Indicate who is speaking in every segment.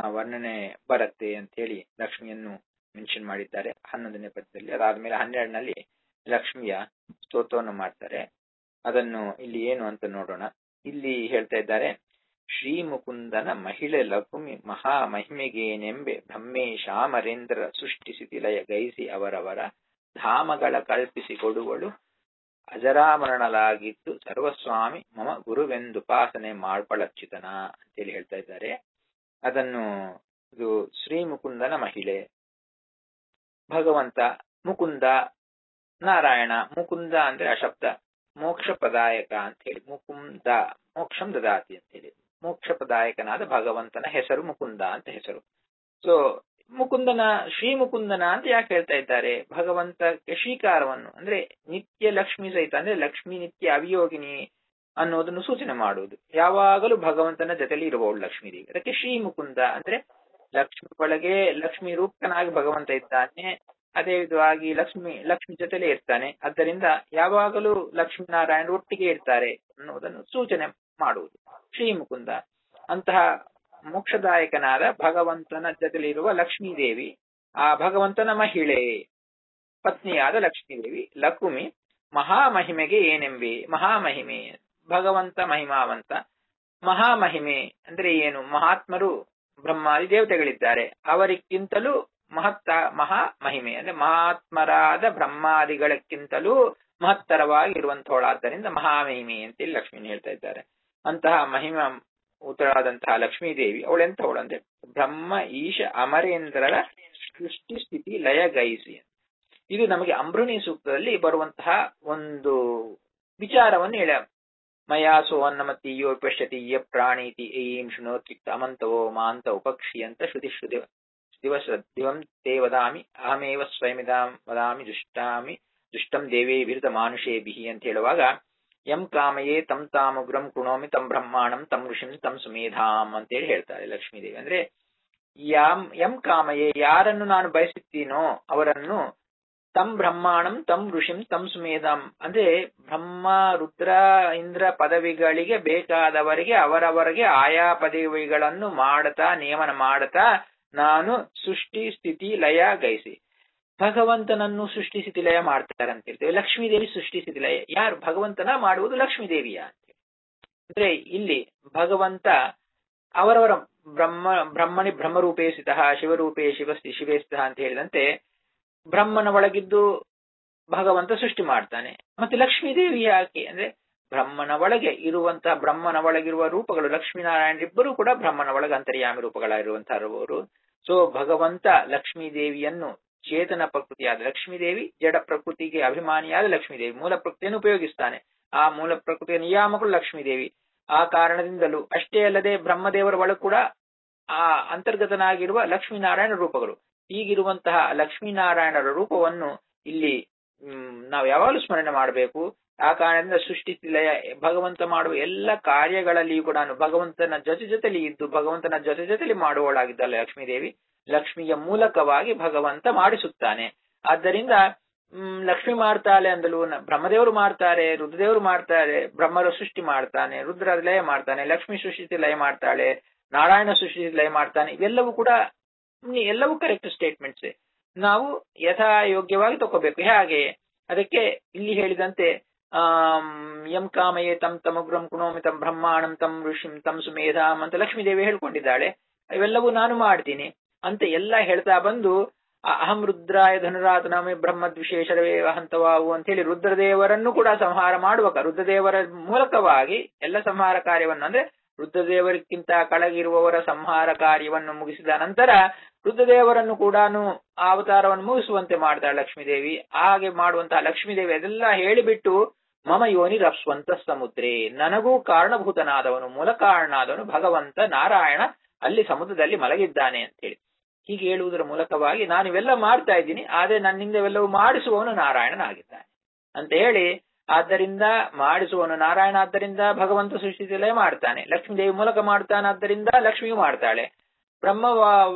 Speaker 1: ಆ ವರ್ಣನೆ ಬರುತ್ತೆ ಅಂತ ಹೇಳಿ ಲಕ್ಷ್ಮಿಯನ್ನು ಮೆನ್ಷನ್ ಮಾಡಿದ್ದಾರೆ ಹನ್ನೊಂದನೇ ಪದ್ಯದಲ್ಲಿ ಅದಾದ್ಮೇಲೆ ಹನ್ನೆರಡನಲ್ಲಿ ಲಕ್ಷ್ಮಿಯ ಸ್ತೋತ್ರವನ್ನು ಮಾಡ್ತಾರೆ ಅದನ್ನು ಇಲ್ಲಿ ಏನು ಅಂತ ನೋಡೋಣ ಇಲ್ಲಿ ಹೇಳ್ತಾ ಇದ್ದಾರೆ ಶ್ರೀ ಮುಕುಂದನ ಮಹಿಳೆ ಲಘುಮಿ ಮಹಾ ಮಹಿಮೆಗೇನೆಂಬೆ ಬ್ರಹ್ಮೇಶಾಮರೇಂದ್ರ ಸೃಷ್ಟಿಸಿತಿ ಲಯ ಗೈಸಿ ಅವರವರ ಧಾಮಗಳ ಕಲ್ಪಿಸಿ ಕೊಡುವಳು ಅಜರಾಮರಣಲಾಗಿದ್ದು ಸರ್ವಸ್ವಾಮಿ ಮಮ ಗುರುವೆಂದುಪಾಸನೆ ಮಾಡ್ಪಳಚ್ಯುತನ ಅಂತೇಳಿ ಹೇಳ್ತಾ ಇದ್ದಾರೆ ಅದನ್ನು ಇದು ಶ್ರೀ ಮುಕುಂದನ ಮಹಿಳೆ ಭಗವಂತ ಮುಕುಂದ ನಾರಾಯಣ ಮುಕುಂದ ಅಂದ್ರೆ ಆ ಶಬ್ದ ಮೋಕ್ಷ ಪದಾಯಕ ಅಂತ ಹೇಳಿ ಮುಕುಂದ ಮೋಕ್ಷಂ ದದಾತಿ ಅಂತ ಹೇಳಿ ಮೋಕ್ಷ ಪದಾಯಕನಾದ ಭಗವಂತನ ಹೆಸರು ಮುಕುಂದ ಅಂತ ಹೆಸರು ಸೊ ಮುಕುಂದನ ಶ್ರೀ ಮುಕುಂದನ ಅಂತ ಯಾಕೆ ಹೇಳ್ತಾ ಇದ್ದಾರೆ ಭಗವಂತಕ್ಕೆ ಶ್ರೀಕಾರವನ್ನು ಅಂದ್ರೆ ನಿತ್ಯ ಲಕ್ಷ್ಮಿ ಸಹಿತ ಅಂದ್ರೆ ಲಕ್ಷ್ಮಿ ನಿತ್ಯ ಅವಿಯೋಗಿನಿ ಅನ್ನೋದನ್ನು ಸೂಚನೆ ಮಾಡುವುದು ಯಾವಾಗಲೂ ಭಗವಂತನ ಜೊತೆಲಿ ಇರುವವಳು ಲಕ್ಷ್ಮೀ ದೇವಿ ಅದಕ್ಕೆ ಶ್ರೀ ಮುಕುಂದ ಅಂದ್ರೆ ಲಕ್ಷ್ಮಿ ಒಳಗೆ ಲಕ್ಷ್ಮಿ ರೂಪಕನಾಗಿ ಭಗವಂತ ಇದ್ದಾನೆ ಅದೇ ವಿಧವಾಗಿ ಲಕ್ಷ್ಮಿ ಲಕ್ಷ್ಮಿ ಜೊತೆಲೇ ಇರ್ತಾನೆ ಆದ್ದರಿಂದ ಯಾವಾಗಲೂ ಲಕ್ಷ್ಮೀನಾರಾಯಣ ಒಟ್ಟಿಗೆ ಇರ್ತಾರೆ ಅನ್ನುವುದನ್ನು ಸೂಚನೆ ಮಾಡುವುದು ಶ್ರೀ ಮುಕುಂದ ಅಂತಹ ಮೋಕ್ಷದಾಯಕನಾದ ಭಗವಂತನ ಜೊತೆಲಿರುವ ಲಕ್ಷ್ಮೀ ದೇವಿ ಆ ಭಗವಂತನ ಮಹಿಳೆ ಪತ್ನಿಯಾದ ಲಕ್ಷ್ಮೀ ದೇವಿ ಲಕುಮಿ ಮಹಾಮಹಿಮೆಗೆ ಏನೆಂಬೆ ಮಹಾಮಹಿಮೆ ಭಗವಂತ ಮಹಿಮಾವಂತ ಮಹಾಮಹಿಮೆ ಅಂದ್ರೆ ಏನು ಮಹಾತ್ಮರು ಬ್ರಹ್ಮಾದಿ ದೇವತೆಗಳಿದ್ದಾರೆ ಅವರಿಗಿಂತಲೂ ಮಹತ್ತ ಮಹಾ ಮಹಿಮೆ ಅಂದ್ರೆ ಮಹಾತ್ಮರಾದ ಬ್ರಹ್ಮಾದಿಗಳಕ್ಕಿಂತಲೂ ಮಹತ್ತರವಾಗಿರುವಂತಹವಳಾದ್ದರಿಂದ ಮಹಾಮಹಿಮೆ ಅಂತೇಳಿ ಲಕ್ಷ್ಮೀನ ಹೇಳ್ತಾ ಇದ್ದಾರೆ ಅಂತಹ ಮಹಿಮ ಉತ್ತರಾದಂತಹ ಲಕ್ಷ್ಮೀ ದೇವಿ ಅವಳೆಂಥವಳು ಅಂದ್ರೆ ಬ್ರಹ್ಮ ಈಶ ಅಮರೇಂದ್ರರ ಸೃಷ್ಟಿ ಸ್ಥಿತಿ ಲಯ ಗೈಸಿ ಇದು ನಮಗೆ ಅಂಬೃಣಿ ಸೂಕ್ತದಲ್ಲಿ ಬರುವಂತಹ ಒಂದು ವಿಚಾರವನ್ನು ಹೇಳ ಮಯಾಸೋ ಅನ್ನಮತೀಯೋ ಪಶ್ಯತಿ ಯ ಪ್ರಾಣೀತಿ ಏಂ ಶೃಣೋತ್ಯುಕ್ತ ಅಮಂತವೋ ಮಾಂತ ಉಪಕ್ಷಿ ಅಂತ ಶ್ರುತಿ ಶ್ರುತಿ ದಿವಸ ದಿವಂ ತೇ ವದಾಮಿ ಅಹಮೇವ ಸ್ವಯಮಿದಾಂ ವದಾಮಿ ದುಷ್ಟಾಮಿ ದುಷ್ಟಂ ದೇವೇ ವಿರುದ್ಧ ಮಾನುಷೇಭಿಹಿ ಅಂತ ಹೇಳುವಾಗ ಯಂ ಕಾಮಯೇ ತಂ ತಾಮುಗ್ರಂ ಕುಣೋಮಿ ತಂ ಬ್ರಹ್ಮಾಣಂ ತಂ ಋಷಿಂ ತಂ ಸುಮೇಧಾಂ ಅಂತೇಳಿ ಹೇಳ್ತಾರೆ ಲಕ್ಷ್ಮೀದೇವಿ ಅಂದ್ರೆ ಯಾಂ ಯಂ ಕಾಮಯೇ ಯಾರನ್ನು ನಾನು ಬಯಸುತ್ತೀನೋ ಅವರನ್ನು ತಂ ಬ್ರಹ್ಮಾಣಂ ತಂ ಋಷಿಂ ತಂ ಸುಮೇಧಾಂ ಅಂದ್ರೆ ಬ್ರಹ್ಮ ರುದ್ರ ಇಂದ್ರ ಪದವಿಗಳಿಗೆ ಬೇಕಾದವರಿಗೆ ಅವರವರಿಗೆ ಆಯಾ ಪದವಿಗಳನ್ನು ಮಾಡತಾ ನಿಯಮನ ಮಾಡತಾ ನಾನು ಸೃಷ್ಟಿ ಸ್ಥಿತಿ ಲಯ ಗೈಸಿ ಭಗವಂತನನ್ನು ಸೃಷ್ಟಿ ಸ್ಥಿತಿ ಲಯ ಮಾಡ್ತಾರೆ ಅಂತ ಹೇಳ್ತೇವೆ ಲಕ್ಷ್ಮೀದೇವಿ ಸೃಷ್ಟಿ ಸ್ಥಿತಿ ಲಯ ಯಾರು ಭಗವಂತನ ಮಾಡುವುದು ಲಕ್ಷ್ಮೀದೇವಿಯ ಅಂತ ಅಂದ್ರೆ ಇಲ್ಲಿ ಭಗವಂತ ಅವರವರ ಬ್ರಹ್ಮ ಬ್ರಹ್ಮಣಿ ಬ್ರಹ್ಮರೂಪೇ ಸ್ಥಿತಃ ಶಿವರೂಪೇ ಶಿವಸ್ತಿ ಶಿವೇ ಸ್ಥಿತಃ ಅಂತ ಹೇಳಿದಂತೆ ಬ್ರಹ್ಮನ ಒಳಗಿದ್ದು ಭಗವಂತ ಸೃಷ್ಟಿ ಮಾಡ್ತಾನೆ ಮತ್ತೆ ಲಕ್ಷ್ಮೀದೇವಿ ಯಾಕೆ ಅಂದ್ರೆ ಬ್ರಹ್ಮನ ಒಳಗೆ ಇರುವಂತಹ ಬ್ರಹ್ಮನ ಒಳಗಿರುವ ರೂಪಗಳು ಲಕ್ಷ್ಮೀನಾರಾಯಣರಿಬ್ಬರು ಕೂಡ ಬ್ರಹ್ಮನ ಒಳಗೆ ಅಂತರ್ಯಾಮಿ ರೂಪಗಳಾಗಿರುವಂತಹವರು ಸೊ ಭಗವಂತ ಲಕ್ಷ್ಮೀ ದೇವಿಯನ್ನು ಚೇತನ ಪ್ರಕೃತಿಯಾದ ಲಕ್ಷ್ಮೀದೇವಿ ಜಡ ಪ್ರಕೃತಿಗೆ ಅಭಿಮಾನಿಯಾದ ಲಕ್ಷ್ಮೀದೇವಿ ಮೂಲ ಪ್ರಕೃತಿಯನ್ನು ಉಪಯೋಗಿಸ್ತಾನೆ ಆ ಮೂಲ ಪ್ರಕೃತಿಯ ನಿಯಾಮಕರು ಲಕ್ಷ್ಮೀದೇವಿ ಆ ಕಾರಣದಿಂದಲೂ ಅಷ್ಟೇ ಅಲ್ಲದೆ ಬ್ರಹ್ಮದೇವರ ಒಳಗೆ ಕೂಡ ಆ ಅಂತರ್ಗತನಾಗಿರುವ ಲಕ್ಷ್ಮೀನಾರಾಯಣ ರೂಪಗಳು ಹೀಗಿರುವಂತಹ ಲಕ್ಷ್ಮೀನಾರಾಯಣರ ರೂಪವನ್ನು ಇಲ್ಲಿ ನಾವು ಯಾವಾಗಲೂ ಸ್ಮರಣೆ ಮಾಡಬೇಕು ಆ ಕಾರಣದಿಂದ ಸೃಷ್ಟಿ ಲಯ ಭಗವಂತ ಮಾಡುವ ಎಲ್ಲ ಕಾರ್ಯಗಳಲ್ಲಿಯೂ ಕೂಡ ಭಗವಂತನ ಜೊತೆ ಜೊತೆಲಿ ಇದ್ದು ಭಗವಂತನ ಜೊತೆ ಜೊತೆಲಿ ಮಾಡುವವಳಾಗಿದ್ದಲ್ಲ ಲಕ್ಷ್ಮೀದೇವಿ ಲಕ್ಷ್ಮಿಯ ಮೂಲಕವಾಗಿ ಭಗವಂತ ಮಾಡಿಸುತ್ತಾನೆ ಆದ್ದರಿಂದ ಹ್ಮ್ ಲಕ್ಷ್ಮಿ ಮಾಡ್ತಾಳೆ ಅಂದಲು ಬ್ರಹ್ಮದೇವರು ಮಾಡ್ತಾರೆ ರುದ್ರದೇವರು ಮಾಡ್ತಾರೆ ಬ್ರಹ್ಮರ ಸೃಷ್ಟಿ ಮಾಡ್ತಾನೆ ರುದ್ರ ಲಯ ಮಾಡ್ತಾನೆ ಲಕ್ಷ್ಮಿ ಸೃಷ್ಟಿ ಲಯ ಮಾಡ್ತಾಳೆ ನಾರಾಯಣ ಸೃಷ್ಟಿ ಲಯ ಮಾಡ್ತಾನೆ ಇವೆಲ್ಲವೂ ಕೂಡ ಎಲ್ಲವೂ ಕರೆಕ್ಟ್ ಸ್ಟೇಟ್ಮೆಂಟ್ಸ್ ನಾವು ಯಥಾ ಯೋಗ್ಯವಾಗಿ ತಗೋಬೇಕು ಹೇಗೆ ಅದಕ್ಕೆ ಇಲ್ಲಿ ಹೇಳಿದಂತೆ ಆಂ ಯಂ ಕಾಮಯೇ ತಂ ತಮಗ್ರಂ ಕುಣೋಮಿ ತಂ ಬ್ರಹ್ಮಾಣಂ ತಂ ಋಷಿಂ ತಂ ಸುಮೇಧಾಂ ಅಂತ ಲಕ್ಷ್ಮೀದೇವಿ ಹೇಳ್ಕೊಂಡಿದ್ದಾಳೆ ಇವೆಲ್ಲವೂ ನಾನು ಮಾಡ್ತೀನಿ ಅಂತ ಎಲ್ಲ ಹೇಳ್ತಾ ಬಂದು ಅಹಂ ರುದ್ರಾಯ ಧನುರಾತನಾಮಿ ಬ್ರಹ್ಮ ದ್ವಿಶೇಷರವೇ ಹಂತವಾವು ಅಂತ ಹೇಳಿ ರುದ್ರದೇವರನ್ನು ಕೂಡ ಸಂಹಾರ ಮಾಡುವಾಗ ರುದ್ರದೇವರ ಮೂಲಕವಾಗಿ ಎಲ್ಲ ಸಂಹಾರ ಕಾರ್ಯವನ್ನು ಅಂದ್ರೆ ರುದ್ರದೇವರಿಗಿಂತ ಕೆಳಗಿರುವವರ ಸಂಹಾರ ಕಾರ್ಯವನ್ನು ಮುಗಿಸಿದ ನಂತರ ರುದ್ರದೇವರನ್ನು ಕೂಡ ಆ ಅವತಾರವನ್ನು ಮುಗಿಸುವಂತೆ ಮಾಡ್ತಾಳೆ ಲಕ್ಷ್ಮೀದೇವಿ ಹಾಗೆ ಮಾಡುವಂತಹ ಲಕ್ಷ್ಮೀದೇವಿ ಅದೆಲ್ಲ ಹೇಳಿಬಿಟ್ಟು ಮಮ ಯೋನಿ ರಪ್ಸ್ವಂತ ಸಮುದ್ರೇ ನನಗೂ ಕಾರಣಭೂತನಾದವನು ಮೂಲ ಕಾರಣನಾದವನು ಭಗವಂತ ನಾರಾಯಣ ಅಲ್ಲಿ ಸಮುದ್ರದಲ್ಲಿ ಮಲಗಿದ್ದಾನೆ ಅಂತ ಹೇಳಿ ಹೀಗೆ ಹೇಳುವುದರ ಮೂಲಕವಾಗಿ ನಾನು ಇವೆಲ್ಲ ಮಾಡ್ತಾ ಇದ್ದೀನಿ ಆದ್ರೆ ನನ್ನಿಂದ ಇವೆಲ್ಲವೂ ಮಾಡಿಸುವವನು ನಾರಾಯಣನಾಗಿದ್ದಾನೆ ಅಂತ ಹೇಳಿ ಆದ್ದರಿಂದ ಮಾಡಿಸುವವನು ನಾರಾಯಣ ಆದ್ದರಿಂದ ಭಗವಂತ ಸೃಷ್ಟಿಸಲೇ ಮಾಡ್ತಾನೆ ಲಕ್ಷ್ಮೀದೇವಿ ಮೂಲಕ ಮಾಡ್ತಾನಾದ್ದರಿಂದ ಲಕ್ಷ್ಮಿಯು ಮಾಡ್ತಾಳೆ ಬ್ರಹ್ಮ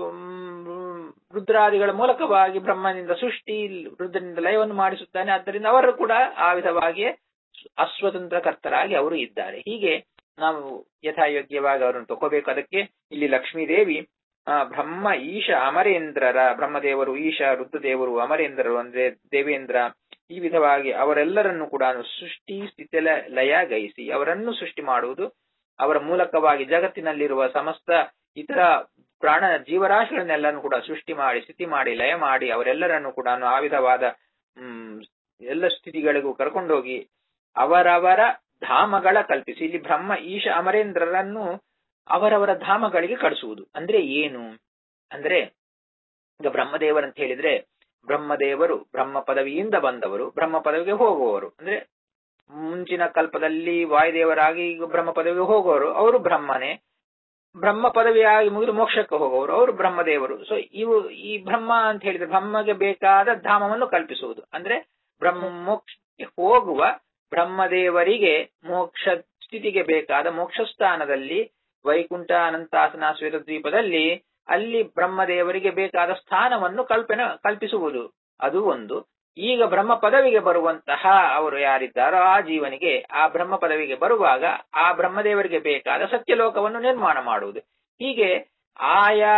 Speaker 1: ರುದ್ರಾದಿಗಳ ಮೂಲಕವಾಗಿ ಬ್ರಹ್ಮನಿಂದ ಸೃಷ್ಟಿ ರುದ್ರನಿಂದ ಲಯವನ್ನು ಮಾಡಿಸುತ್ತಾನೆ ಆದ್ದರಿಂದ ಅವರು ಕೂಡ ಆ ವಿಧವಾಗಿಯೇ ಅಸ್ವತಂತ್ರ ಕರ್ತರಾಗಿ ಅವರು ಇದ್ದಾರೆ ಹೀಗೆ ನಾವು ಯಥಾಯೋಗ್ಯವಾಗಿ ಅವರನ್ನು ತಗೋಬೇಕು ಅದಕ್ಕೆ ಇಲ್ಲಿ ಲಕ್ಷ್ಮೀದೇವಿ ಆ, ಬ್ರಹ್ಮ ಈಶ ಅಮರೇಂದ್ರರ ಬ್ರಹ್ಮದೇವರು ಈಶ ರುದ್ರದೇವರು ಅಮರೇಂದ್ರರು ಅಂದ್ರೆ ದೇವೇಂದ್ರ ಈ ವಿಧವಾಗಿ ಅವರೆಲ್ಲರನ್ನು ಕೂಡ ಸೃಷ್ಟಿ ಸ್ಥಿತಿ ಲಯ ಗೈಸಿ ಅವರನ್ನು ಸೃಷ್ಟಿ ಮಾಡುವುದು ಅವರ ಮೂಲಕವಾಗಿ ಜಗತ್ತಿನಲ್ಲಿರುವ ಸಮಸ್ತ ಇತರ ಪ್ರಾಣ ಜೀವರಾಶಿಗಳನ್ನೆಲ್ಲರೂ ಕೂಡ ಸೃಷ್ಟಿ ಮಾಡಿ ಸ್ಥಿತಿ ಮಾಡಿ ಲಯ ಮಾಡಿ ಅವರೆಲ್ಲರನ್ನು ಕೂಡ ಆ ವಿಧವಾದ ಹ್ಮ್ ಎಲ್ಲ ಸ್ಥಿತಿಗಳಿಗೂ ಕರ್ಕೊಂಡೋಗಿ ಅವರವರ ಧಾಮಗಳ ಕಲ್ಪಿಸಿ ಇಲ್ಲಿ ಬ್ರಹ್ಮ ಈಶ ಅಮರೇಂದ್ರರನ್ನು ಅವರವರ ಧಾಮಗಳಿಗೆ ಕಳಿಸುವುದು ಅಂದ್ರೆ ಏನು ಅಂದ್ರೆ ಈಗ ಬ್ರಹ್ಮದೇವರಂತ ಹೇಳಿದ್ರೆ ಬ್ರಹ್ಮದೇವರು ಬ್ರಹ್ಮ ಪದವಿಯಿಂದ ಬಂದವರು ಬ್ರಹ್ಮ ಪದವಿಗೆ ಹೋಗುವವರು ಅಂದ್ರೆ ಮುಂಚಿನ ಕಲ್ಪದಲ್ಲಿ ವಾಯುದೇವರಾಗಿ ಈಗ ಬ್ರಹ್ಮ ಪದವಿಗೆ ಹೋಗುವವರು ಅವರು ಬ್ರಹ್ಮನೇ ಬ್ರಹ್ಮ ಪದವಿಯಾಗಿ ಮುಗಿದು ಮೋಕ್ಷಕ್ಕೆ ಹೋಗುವವರು ಅವರು ಬ್ರಹ್ಮದೇವರು ಸೊ ಇವು ಈ ಬ್ರಹ್ಮ ಅಂತ ಹೇಳಿದ್ರೆ ಬ್ರಹ್ಮಗೆ ಬೇಕಾದ ಧಾಮವನ್ನು ಕಲ್ಪಿಸುವುದು ಅಂದ್ರೆ ಬ್ರಹ್ಮ ಮೋಕ್ಷಕ್ಕೆ ಹೋಗುವ ಬ್ರಹ್ಮದೇವರಿಗೆ ಮೋಕ್ಷ ಸ್ಥಿತಿಗೆ ಬೇಕಾದ ಮೋಕ್ಷ ಸ್ಥಾನದಲ್ಲಿ ವೈಕುಂಠ ಅನಂತಾಸನ ಶ್ವೇತ ದ್ವೀಪದಲ್ಲಿ ಅಲ್ಲಿ ಬ್ರಹ್ಮದೇವರಿಗೆ ಬೇಕಾದ ಸ್ಥಾನವನ್ನು ಕಲ್ಪನೆ ಕಲ್ಪಿಸುವುದು ಅದು ಒಂದು ಈಗ ಬ್ರಹ್ಮ ಪದವಿಗೆ ಬರುವಂತಹ ಅವರು ಯಾರಿದ್ದಾರೋ ಆ ಜೀವನಿಗೆ ಆ ಬ್ರಹ್ಮ ಪದವಿಗೆ ಬರುವಾಗ ಆ ಬ್ರಹ್ಮದೇವರಿಗೆ ಬೇಕಾದ ಸತ್ಯಲೋಕವನ್ನು ನಿರ್ಮಾಣ ಮಾಡುವುದು ಹೀಗೆ ಆಯಾ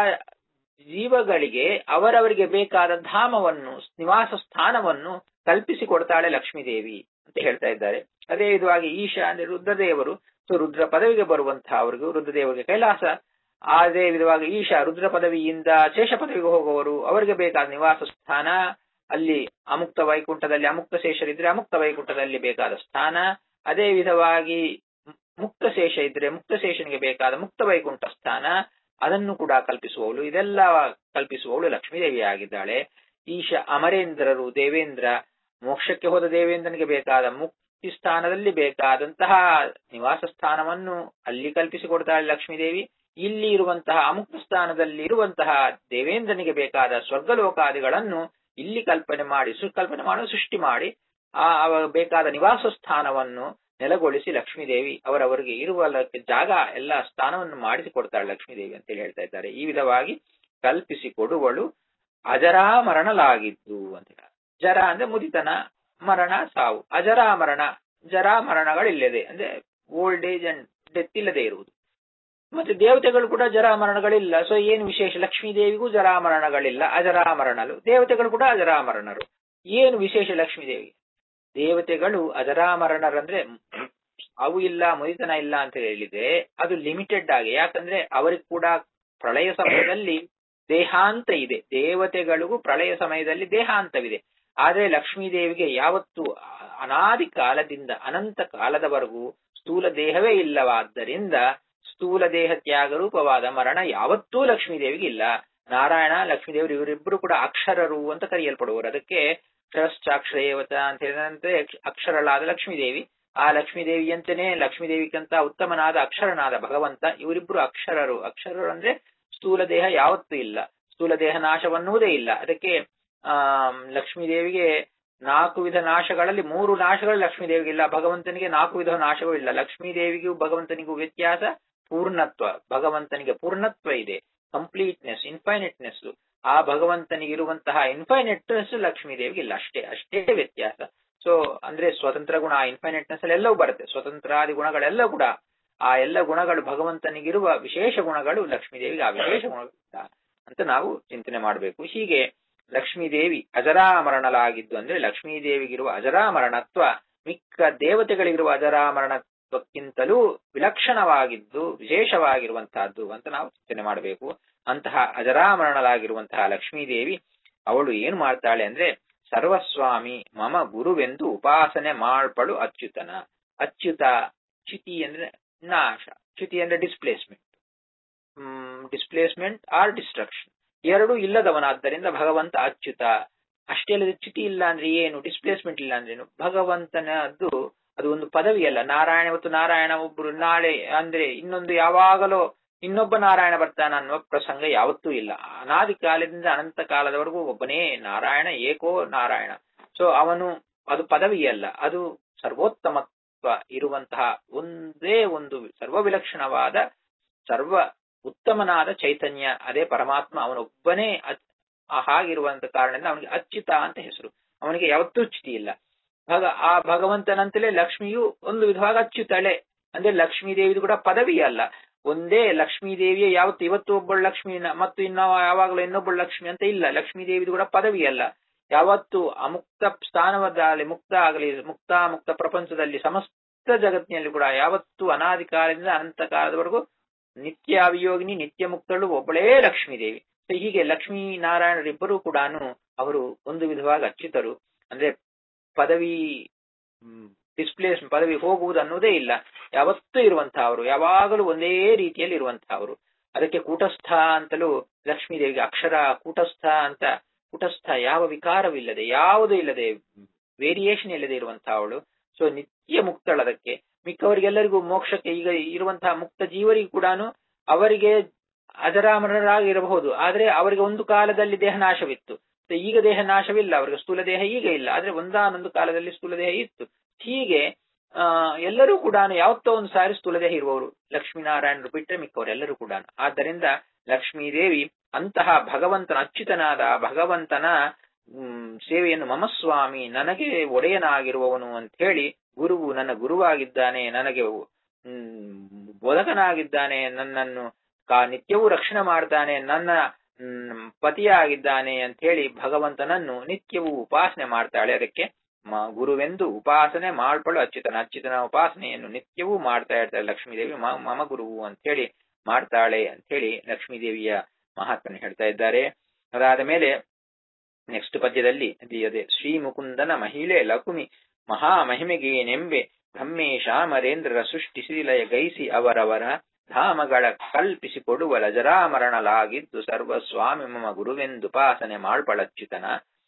Speaker 1: ಜೀವಗಳಿಗೆ ಅವರವರಿಗೆ ಬೇಕಾದ ಧಾಮವನ್ನು ನಿವಾಸ ಸ್ಥಾನವನ್ನು ಕಲ್ಪಿಸಿಕೊಡ್ತಾಳೆ ಲಕ್ಷ್ಮೀದೇವಿ ಅಂತ ಹೇಳ್ತಾ ಇದ್ದಾರೆ ಅದೇ ವಿಧವಾಗಿ ಈಶ ಅಂದ್ರೆ ರುದ್ರದೇವರು ಸೊ ರುದ್ರ ಪದವಿಗೆ ಬರುವಂತಹ ಅವರಿಗೂ ರುದ್ರದೇವರಿಗೆ ಕೈಲಾಸ ಅದೇ ವಿಧವಾಗಿ ಈಶ ರುದ್ರ ಪದವಿಯಿಂದ ಶೇಷ ಪದವಿಗೆ ಹೋಗುವವರು ಅವರಿಗೆ ಬೇಕಾದ ನಿವಾಸ ಸ್ಥಾನ ಅಲ್ಲಿ ಅಮುಕ್ತ ವೈಕುಂಠದಲ್ಲಿ ಅಮುಕ್ತ ಶೇಷರಿದ್ರೆ ಅಮುಕ್ತ ವೈಕುಂಠದಲ್ಲಿ ಬೇಕಾದ ಸ್ಥಾನ ಅದೇ ವಿಧವಾಗಿ ಮುಕ್ತ ಶೇಷ ಇದ್ರೆ ಮುಕ್ತ ಶೇಷನಿಗೆ ಬೇಕಾದ ಮುಕ್ತ ವೈಕುಂಠ ಸ್ಥಾನ ಅದನ್ನು ಕೂಡ ಕಲ್ಪಿಸುವವಳು ಇದೆಲ್ಲ ಕಲ್ಪಿಸುವವಳು ಲಕ್ಷ್ಮೀದೇವಿ ಆಗಿದ್ದಾಳೆ ಈಶ ಅಮರೇಂದ್ರರು ದೇವೇಂದ್ರ ಮೋಕ್ಷಕ್ಕೆ ಹೋದ ದೇವೇಂದ್ರನಿಗೆ ಬೇಕಾದ ಮುಕ್ತಿ ಸ್ಥಾನದಲ್ಲಿ ಬೇಕಾದಂತಹ ನಿವಾಸ ಸ್ಥಾನವನ್ನು ಅಲ್ಲಿ ಕಲ್ಪಿಸಿಕೊಡ್ತಾಳೆ ಲಕ್ಷ್ಮೀದೇವಿ ಇಲ್ಲಿ ಇರುವಂತಹ ಅಮುಕ್ತ ಸ್ಥಾನದಲ್ಲಿ ಇರುವಂತಹ ದೇವೇಂದ್ರನಿಗೆ ಬೇಕಾದ ಸ್ವರ್ಗಲೋಕಾದಿಗಳನ್ನು ಇಲ್ಲಿ ಕಲ್ಪನೆ ಮಾಡಿ ಕಲ್ಪನೆ ಮಾಡಿ ಸೃಷ್ಟಿ ಮಾಡಿ ಆ ಬೇಕಾದ ನಿವಾಸ ಸ್ಥಾನವನ್ನು ನೆಲೆಗೊಳಿಸಿ ಲಕ್ಷ್ಮೀದೇವಿ ಅವರವರಿಗೆ ಇರುವ ಜಾಗ ಎಲ್ಲ ಸ್ಥಾನವನ್ನು ಮಾಡಿಸಿಕೊಡ್ತಾಳೆ ಲಕ್ಷ್ಮೀದೇವಿ ಅಂತೇಳಿ ಹೇಳ್ತಾ ಇದ್ದಾರೆ ಈ ವಿಧವಾಗಿ ಕಲ್ಪಿಸಿಕೊಡುವಳು ಅಜರಾಮರಣಲಾಗಿದ್ದು ಅಂತ ಜರ ಅಂದ್ರೆ ಮುದಿತನ ಮರಣ ಸಾವು ಅಜರಾಮರಣ ಜರಾಮರಣಗಳಿಲ್ಲದೆ ಅಂದ್ರೆ ಓಲ್ಡ್ ಏಜ್ ಅಂಡ್ ಡೆತ್ ಇಲ್ಲದೆ ಇರುವುದು ಮತ್ತೆ ದೇವತೆಗಳು ಕೂಡ ಜರಾಮರಣಗಳಿಲ್ಲ ಸೊ ಏನು ವಿಶೇಷ ಲಕ್ಷ್ಮೀ ದೇವಿಗೂ ಜರಾಮರಣಗಳಿಲ್ಲ ಅಜರಾಮರಣಲು ದೇವತೆಗಳು ಕೂಡ ಅಜರಾಮರಣರು ಏನು ವಿಶೇಷ ಲಕ್ಷ್ಮೀ ದೇವಿ ದೇವತೆಗಳು ಅಜರಾಮರಣರಂದ್ರೆ ಅವು ಇಲ್ಲ ಮುದಿತನ ಇಲ್ಲ ಅಂತ ಹೇಳಿದ್ರೆ ಅದು ಲಿಮಿಟೆಡ್ ಆಗಿ ಯಾಕಂದ್ರೆ ಅವರಿಗೆ ಕೂಡ ಪ್ರಳಯ ಸಮಯದಲ್ಲಿ ದೇಹಾಂತ ಇದೆ ದೇವತೆಗಳಿಗೂ ಪ್ರಳಯ ಸಮಯದಲ್ಲಿ ದೇಹಾಂತವಿದೆ ಆದ್ರೆ ಲಕ್ಷ್ಮೀ ದೇವಿಗೆ ಯಾವತ್ತು ಅನಾದಿ ಕಾಲದಿಂದ ಅನಂತ ಕಾಲದವರೆಗೂ ಸ್ಥೂಲ ದೇಹವೇ ಇಲ್ಲವಾದ್ದರಿಂದ ಸ್ಥೂಲ ದೇಹ ತ್ಯಾಗ ರೂಪವಾದ ಮರಣ ಯಾವತ್ತೂ ಲಕ್ಷ್ಮೀ ದೇವಿಗೆ ಇಲ್ಲ ನಾರಾಯಣ ಲಕ್ಷ್ಮೀದೇವರು ಇವರಿಬ್ಬರು ಕೂಡ ಅಕ್ಷರರು ಅಂತ ಕರೆಯಲ್ಪಡುವರು ಅದಕ್ಕೆ ಕ್ಷರಶ್ಚಾಕ್ಷರೇವತ ಅಂತ ಹೇಳಿದಂತೆ ಅಕ್ಷರಳಾದ ಲಕ್ಷ್ಮೀದೇವಿ ಆ ಲಕ್ಷ್ಮೀದೇವಿಯಂತೆಯೇ ಲಕ್ಷ್ಮೀದೇವಿಗಿಂತ ಉತ್ತಮನಾದ ಅಕ್ಷರನಾದ ಭಗವಂತ ಇವರಿಬ್ರು ಅಕ್ಷರರು ಅಕ್ಷರರು ಅಂದ್ರೆ ಸ್ಥೂಲ ದೇಹ ಯಾವತ್ತೂ ಇಲ್ಲ ಸ್ಥೂಲ ದೇಹ ನಾಶವನ್ನುವುದೇ ಇಲ್ಲ ಅದಕ್ಕೆ ಆ ಲಕ್ಷ್ಮೀದೇವಿಗೆ ನಾಲ್ಕು ವಿಧ ನಾಶಗಳಲ್ಲಿ ಮೂರು ನಾಶಗಳು ಲಕ್ಷ್ಮೀದೇವಿಗೆ ಇಲ್ಲ ಭಗವಂತನಿಗೆ ನಾಲ್ಕು ವಿಧ ನಾಶಗಳು ಇಲ್ಲ ಲಕ್ಷ್ಮೀದೇವಿಗೂ ಭಗವಂತನಿಗೂ ವ್ಯತ್ಯಾಸ ಪೂರ್ಣತ್ವ ಭಗವಂತನಿಗೆ ಪೂರ್ಣತ್ವ ಇದೆ ಕಂಪ್ಲೀಟ್ನೆಸ್ ಇನ್ಫೈನೆಟ್ನೆಸ್ ಆ ಭಗವಂತನಿಗಿರುವಂತಹ ಇನ್ಫೈನೆಟ್ನೆಸ್ ಲಕ್ಷ್ಮೀದೇವಿಗೆ ಇಲ್ಲ ಅಷ್ಟೇ ಅಷ್ಟೇ ವ್ಯತ್ಯಾಸ ಸೊ ಅಂದ್ರೆ ಸ್ವತಂತ್ರ ಗುಣ ಇನ್ಫೈನೆಟ್ನೆಸ್ ಅಲ್ಲಿ ಎಲ್ಲವೂ ಬರುತ್ತೆ ಸ್ವತಂತ್ರಾದಿ ಗುಣಗಳೆಲ್ಲ ಕೂಡ ಆ ಎಲ್ಲ ಗುಣಗಳು ಭಗವಂತನಿಗಿರುವ ವಿಶೇಷ ಗುಣಗಳು ಲಕ್ಷ್ಮೀದೇವಿಗೆ ಆ ವಿಶೇಷ ಗುಣಗಳಿಲ್ಲ ಅಂತ ನಾವು ಚಿಂತನೆ ಮಾಡಬೇಕು ಹೀಗೆ ಲಕ್ಷ್ಮೀದೇವಿ ಅಜರಾಮರಣಲಾಗಿದ್ದು ಅಂದ್ರೆ ಲಕ್ಷ್ಮೀದೇವಿಗಿರುವ ಅಜರಾಮರಣತ್ವ ಮಿಕ್ಕ ದೇವತೆಗಳಿಗಿರುವ ಅಜರಾಮರಣತ್ವಕ್ಕಿಂತಲೂ ವಿಲಕ್ಷಣವಾಗಿದ್ದು ವಿಶೇಷವಾಗಿರುವಂತಹದ್ದು ಅಂತ ನಾವು ಚಿಂತನೆ ಮಾಡಬೇಕು ಅಂತಹ ಅಜರಾಮರಣಲಾಗಿರುವಂತಹ ಲಕ್ಷ್ಮೀದೇವಿ ಅವಳು ಏನು ಮಾಡ್ತಾಳೆ ಅಂದ್ರೆ ಸರ್ವಸ್ವಾಮಿ ಮಮ ಗುರುವೆಂದು ಉಪಾಸನೆ ಮಾಡ್ಪಳು ಅಚ್ಯುತನ ಅಚ್ಯುತ ಚ್ಯುತಿ ಅಂದ್ರೆ ನಾಶ ಚ್ಯುತಿ ಅಂದ್ರೆ ಡಿಸ್ಪ್ಲೇಸ್ಮೆಂಟ್ ಡಿಸ್ಪ್ಲೇಸ್ಮೆಂಟ್ ಆರ್ ಡಿಸ್ಟ್ರಕ್ಷನ್ ಎರಡು ಇಲ್ಲದವನಾದ್ದರಿಂದ ಭಗವಂತ ಅಚ್ಯುತ ಅಷ್ಟೇ ಅಲ್ಲದೆ ಚ್ಯುತಿ ಇಲ್ಲ ಅಂದ್ರೆ ಏನು ಡಿಸ್ಪ್ಲೇಸ್ಮೆಂಟ್ ಇಲ್ಲ ಅಂದ್ರೆ ಏನು ಭಗವಂತನದ್ದು ಅದು ಒಂದು ಪದವಿ ಅಲ್ಲ ನಾರಾಯಣ ಇವತ್ತು ನಾರಾಯಣ ಒಬ್ರು ನಾಳೆ ಅಂದ್ರೆ ಇನ್ನೊಂದು ಯಾವಾಗಲೋ ಇನ್ನೊಬ್ಬ ನಾರಾಯಣ ಬರ್ತಾನ ಅನ್ನುವ ಪ್ರಸಂಗ ಯಾವತ್ತೂ ಇಲ್ಲ ಅನಾದಿ ಕಾಲದಿಂದ ಅನಂತ ಕಾಲದವರೆಗೂ ಒಬ್ಬನೇ ನಾರಾಯಣ ಏಕೋ ನಾರಾಯಣ ಸೊ ಅವನು ಅದು ಪದವಿ ಅಲ್ಲ ಅದು ಸರ್ವೋತ್ತಮತ್ವ ಇರುವಂತಹ ಒಂದೇ ಒಂದು ಸರ್ವ ವಿಲಕ್ಷಣವಾದ ಸರ್ವ ಉತ್ತಮನಾದ ಚೈತನ್ಯ ಅದೇ ಪರಮಾತ್ಮ ಅವನೊಬ್ಬನೇ ಹಾಗಿರುವಂತ ಕಾರಣದಿಂದ ಅವನಿಗೆ ಅಚ್ಯುತ ಅಂತ ಹೆಸರು ಅವನಿಗೆ ಯಾವತ್ತೂ ಚ್ಯುತಿ ಇಲ್ಲ ಭಗ ಆ ಭಗವಂತನಂತಲೇ ಲಕ್ಷ್ಮಿಯು ಒಂದು ವಿಧವಾಗಿ ಅಚ್ಯುತಳೆ ಅಂದ್ರೆ ಲಕ್ಷ್ಮೀ ದೇವಿದು ಕೂಡ ಪದವಿ ಅಲ್ಲ ಒಂದೇ ಲಕ್ಷ್ಮೀ ದೇವಿಯ ಯಾವತ್ತು ಇವತ್ತು ಒಬ್ಬಳು ಲಕ್ಷ್ಮಿ ಮತ್ತು ಇನ್ನ ಯಾವಾಗಲೂ ಇನ್ನೊಬ್ಬಳು ಲಕ್ಷ್ಮಿ ಅಂತ ಇಲ್ಲ ಲಕ್ಷ್ಮೀ ದೇವಿದು ಕೂಡ ಪದವಿ ಅಲ್ಲ ಯಾವತ್ತು ಅಮುಕ್ತ ಸ್ಥಾನವದ್ದಾಗಲಿ ಮುಕ್ತ ಆಗಲಿ ಮುಕ್ತ ಮುಕ್ತ ಪ್ರಪಂಚದಲ್ಲಿ ಸಮಸ್ತ ಜಗತ್ತಿನಲ್ಲಿ ಕೂಡ ಯಾವತ್ತು ಅನಾದಿ ಕಾಲದಿಂದ ಅನಂತ ಕಾಲದವರೆಗೂ ನಿತ್ಯ ಅವಿಯೋಗಿನಿ ನಿತ್ಯ ಮುಕ್ತಳು ಒಬ್ಬಳೇ ಲಕ್ಷ್ಮೀ ದೇವಿ ಹೀಗೆ ಲಕ್ಷ್ಮೀ ನಾರಾಯಣರಿಬ್ಬರೂ ಕೂಡ ಅವರು ಒಂದು ವಿಧವಾಗಿ ಅಚ್ಯುತರು ಅಂದ್ರೆ ಪದವಿ ಡಿಸ್ಪ್ಲೇಸ್ ಪದವಿ ಹೋಗುವುದು ಅನ್ನೋದೇ ಇಲ್ಲ ಯಾವತ್ತೂ ಇರುವಂತಹ ಅವರು ಯಾವಾಗಲೂ ಒಂದೇ ರೀತಿಯಲ್ಲಿ ಇರುವಂತಹ ಅವರು ಅದಕ್ಕೆ ಕೂಟಸ್ಥ ಅಂತಲೂ ಲಕ್ಷ್ಮೀ ದೇವಿಗೆ ಅಕ್ಷರ ಕೂಟಸ್ಥ ಅಂತ ಕೂಟಸ್ಥ ಯಾವ ವಿಕಾರವಿಲ್ಲದೆ ಯಾವುದೂ ಇಲ್ಲದೆ ವೇರಿಯೇಷನ್ ಇಲ್ಲದೆ ಇರುವಂತಹ ಅವಳು ಸೊ ನಿತ್ಯ ಮುಕ್ತಳು ಅದಕ್ಕೆ ಮಿಕ್ಕವರಿಗೆಲ್ಲರಿಗೂ ಮೋಕ್ಷಕ್ಕೆ ಈಗ ಇರುವಂತಹ ಮುಕ್ತ ಜೀವರಿಗೂ ಕೂಡ ಅವರಿಗೆ ಅಜರಾಮರರಾಗಿ ಇರಬಹುದು ಆದ್ರೆ ಅವರಿಗೆ ಒಂದು ಕಾಲದಲ್ಲಿ ದೇಹ ನಾಶವಿತ್ತು ಈಗ ದೇಹ ನಾಶವಿಲ್ಲ ಅವರಿಗೆ ಸ್ಥೂಲ ದೇಹ ಈಗ ಇಲ್ಲ ಆದ್ರೆ ಒಂದಾನೊಂದು ಕಾಲದಲ್ಲಿ ಸ್ಥೂಲ ದೇಹ ಇತ್ತು ಹೀಗೆ ಆ ಎಲ್ಲರೂ ಕೂಡ ಯಾವತ್ತೋ ಒಂದು ಸಾರಿ ಸ್ಥೂಲ ದೇಹ ಇರುವವರು ಲಕ್ಷ್ಮೀನಾರಾಯಣರು ಬಿಟ್ಟರೆ ಮಿಕ್ಕವರೆಲ್ಲರೂ ಕೂಡ ಆದ್ದರಿಂದ ಲಕ್ಷ್ಮೀದೇವಿ ಅಂತಹ ಭಗವಂತನ ಅಚ್ಯುತನಾದ ಭಗವಂತನ ಹ್ಮ್ ಸೇವೆಯನ್ನು ಮಮಸ್ವಾಮಿ ನನಗೆ ಒಡೆಯನಾಗಿರುವವನು ಅಂತ ಹೇಳಿ ಗುರುವು ನನ್ನ ಗುರುವಾಗಿದ್ದಾನೆ ನನಗೆ ಹ್ಮ್ ಬೋಧಕನಾಗಿದ್ದಾನೆ ನನ್ನನ್ನು ಕಾ ನಿತ್ಯವೂ ರಕ್ಷಣೆ ಮಾಡ್ತಾನೆ ನನ್ನ ಹ್ಮ್ ಪತಿಯಾಗಿದ್ದಾನೆ ಅಂತ ಹೇಳಿ ಭಗವಂತನನ್ನು ನಿತ್ಯವೂ ಉಪಾಸನೆ ಮಾಡ್ತಾಳೆ ಅದಕ್ಕೆ ಗುರುವೆಂದು ಉಪಾಸನೆ ಮಾಡ್ಕೊಳ್ಳು ಅಚ್ಯುತನ ಅಚ್ಯುತನ ಉಪಾಸನೆಯನ್ನು ನಿತ್ಯವೂ ಮಾಡ್ತಾ ಇರ್ತಾಳೆ ಲಕ್ಷ್ಮೀದೇವಿ ಮಮ ಗುರುವು ಅಂತ ಹೇಳಿ ಮಾಡ್ತಾಳೆ ಅಂತ ಹೇಳಿ ಲಕ್ಷ್ಮೀದೇವಿಯ ಮಹಾತ್ಮನೆ ಹೇಳ್ತಾ ಇದ್ದಾರೆ ಅದಾದ ಮೇಲೆ ನೆಕ್ಸ್ಟ್ ಪದ್ಯದಲ್ಲಿ ಅದೇ ಶ್ರೀ ಮುಕುಂದನ ಮಹಿಳೆ ಲಕುಮಿ ಮಹಾ ಮಹಿಮೆಗೆ ನೆಂಬೆ ಬ್ರಹ್ಮೇಶಾಮರೇಂದ್ರರ ಸೃಷ್ಟಿಸಿಲಯ ಗೈಸಿ ಅವರವರ ಧಾಮಗಳ ಕಲ್ಪಿಸಿ ಕೊಡುವ ಲಜರಾಮರಣಲಾಗಿದ್ದು ಸರ್ವಸ್ವಾಮಿ ಮಮ ಗುರುವೆಂದುಪಾಸನೆ ಮಾಡ್ಪಳಚ್ಯುತನ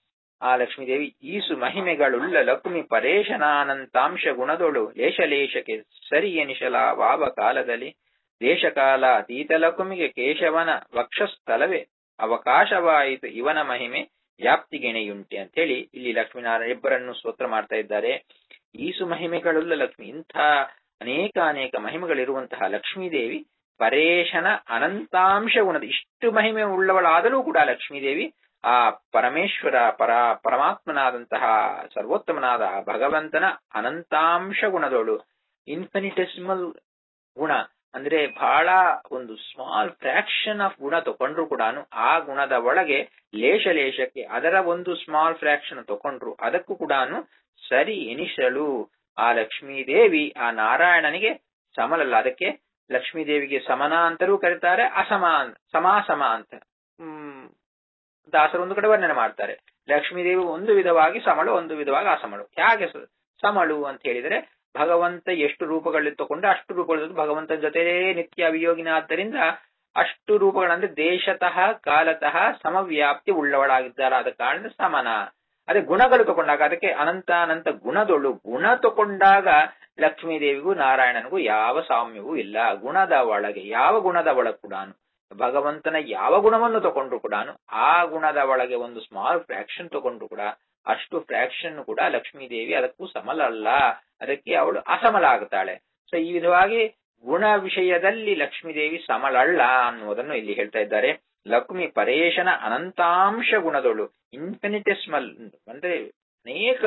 Speaker 1: ಆ ಲಕ್ಷ್ಮೀದೇವಿ ಈಸು ಮಹಿಮೆಗಳುಳ್ಳ ಲಕುಮಿ ಪರೇಶನಾನಂತಾಂಶ ಗುಣದೊಳು ಲೇಶಲೇಶಕ್ಕೆ ಸರಿ ಎನಿಸಲಾವಾವ ಕಾಲದಲ್ಲಿ ದೇಶಕಾಲ ಅತೀತ ಲಕುಮಿಗೆ ಕೇಶವನ ವಕ್ಷಸ್ಥಲವೇ ಅವಕಾಶವಾಯಿತು ಇವನ ಮಹಿಮೆ ವ್ಯಾಪ್ತಿಗೆಣೆಯುಂಟೆ ಅಂತ ಹೇಳಿ ಇಲ್ಲಿ ಲಕ್ಷ್ಮೀನಾರಾಯಣ ಇಬ್ಬರನ್ನು ಸ್ತೋತ್ರ ಮಾಡ್ತಾ ಇದ್ದಾರೆ ಈಸು ಮಹಿಮೆಗಳುಳ್ಳ ಲಕ್ಷ್ಮಿ ಇಂಥ ಅನೇಕ ಅನೇಕ ಮಹಿಮೆಗಳಿರುವಂತಹ ಲಕ್ಷ್ಮೀದೇವಿ ಪರೇಶನ ಅನಂತಾಂಶ ಗುಣದ ಇಷ್ಟು ಮಹಿಮೆ ಉಳ್ಳವಳಾದರೂ ಕೂಡ ಲಕ್ಷ್ಮೀದೇವಿ ಆ ಪರಮೇಶ್ವರ ಪರ ಪರಮಾತ್ಮನಾದಂತಹ ಸರ್ವೋತ್ತಮನಾದ ಭಗವಂತನ ಅನಂತಾಂಶ ಗುಣದೋಳು ಇನ್ಫಿನಿಟೆಸಿಮಲ್ ಗುಣ ಅಂದ್ರೆ ಬಹಳ ಒಂದು ಸ್ಮಾಲ್ ಫ್ರಾಕ್ಷನ್ ಆಫ್ ಗುಣ ತಕೊಂಡ್ರು ಕೂಡ ಆ ಗುಣದ ಒಳಗೆ ಲೇಷ ಲೇಷಕ್ಕೆ ಅದರ ಒಂದು ಸ್ಮಾಲ್ ಫ್ರಾಕ್ಷನ್ ತಕೊಂಡ್ರು ಅದಕ್ಕೂ ಕೂಡ ಸರಿ ಎನಿಸಲು ಆ ಲಕ್ಷ್ಮೀದೇವಿ ಆ ನಾರಾಯಣನಿಗೆ ಸಮಲಲ್ಲ ಅದಕ್ಕೆ ಲಕ್ಷ್ಮೀದೇವಿಗೆ ಸಮನ ಅಂತಲೂ ಕರೀತಾರೆ ಅಸಮಾನ್ ಸಮಾಸಮ ಅಂತ ಹ್ಮ್ ದಾಸರು ಒಂದು ಕಡೆ ವರ್ಣನೆ ಮಾಡ್ತಾರೆ ಲಕ್ಷ್ಮೀದೇವಿ ಒಂದು ವಿಧವಾಗಿ ಸಮಳು ಒಂದು ವಿಧವಾಗಿ ಅಸಮಳು ಹೇಗೆ ಸಮಳು ಅಂತ ಹೇಳಿದರೆ ಭಗವಂತ ಎಷ್ಟು ರೂಪಗಳಲ್ಲಿ ತಗೊಂಡು ಅಷ್ಟು ರೂಪಗಳು ಭಗವಂತನ ಜೊತೆ ನಿತ್ಯ ಅವಿಯೋಗಿನಾದ್ದರಿಂದ ಅಷ್ಟು ರೂಪಗಳಂದ್ರೆ ದೇಶತಃ ಕಾಲತಃ ಸಮವ್ಯಾಪ್ತಿ ಉಳ್ಳವಳಾಗಿದ್ದಾರೆ ಆದ ಕಾರಣ ಸಮನ ಅದೇ ಗುಣಗಳು ತಗೊಂಡಾಗ ಅದಕ್ಕೆ ಅನಂತ ಅನಂತ ಗುಣದೊಳು ಗುಣ ತಗೊಂಡಾಗ ಲಕ್ಷ್ಮೀ ದೇವಿಗೂ ನಾರಾಯಣನಿಗೂ ಯಾವ ಸಾಮ್ಯವೂ ಇಲ್ಲ ಗುಣದ ಒಳಗೆ ಯಾವ ಗುಣದ ಒಳಗೆ ಕೂಡ ಭಗವಂತನ ಯಾವ ಗುಣವನ್ನು ತಗೊಂಡ್ರು ಕೂಡ ಆ ಗುಣದ ಒಳಗೆ ಒಂದು ಸ್ಮಾಲ್ ಫ್ರಾಕ್ಷನ್ ತಗೊಂಡ್ರು ಕೂಡ ಅಷ್ಟು ಫ್ರಾಕ್ಷನ್ ಕೂಡ ಲಕ್ಷ್ಮೀ ದೇವಿ ಅದಕ್ಕೂ ಸಮಲಲ್ಲ ಅದಕ್ಕೆ ಅವಳು ಅಸಮಲ ಆಗ್ತಾಳೆ ಸೊ ಈ ವಿಧವಾಗಿ ಗುಣ ವಿಷಯದಲ್ಲಿ ಲಕ್ಷ್ಮೀದೇವಿ ಸಮಲಲ್ಲ ಅನ್ನುವುದನ್ನು ಇಲ್ಲಿ ಹೇಳ್ತಾ ಇದ್ದಾರೆ ಲಕ್ಷ್ಮಿ ಪರೇಶನ ಅನಂತಾಂಶ ಗುಣದೊಳು ಇನ್ಫಿನಿಟೆಸ್ಮಲ್ ಅಂದ್ರೆ ಅನೇಕ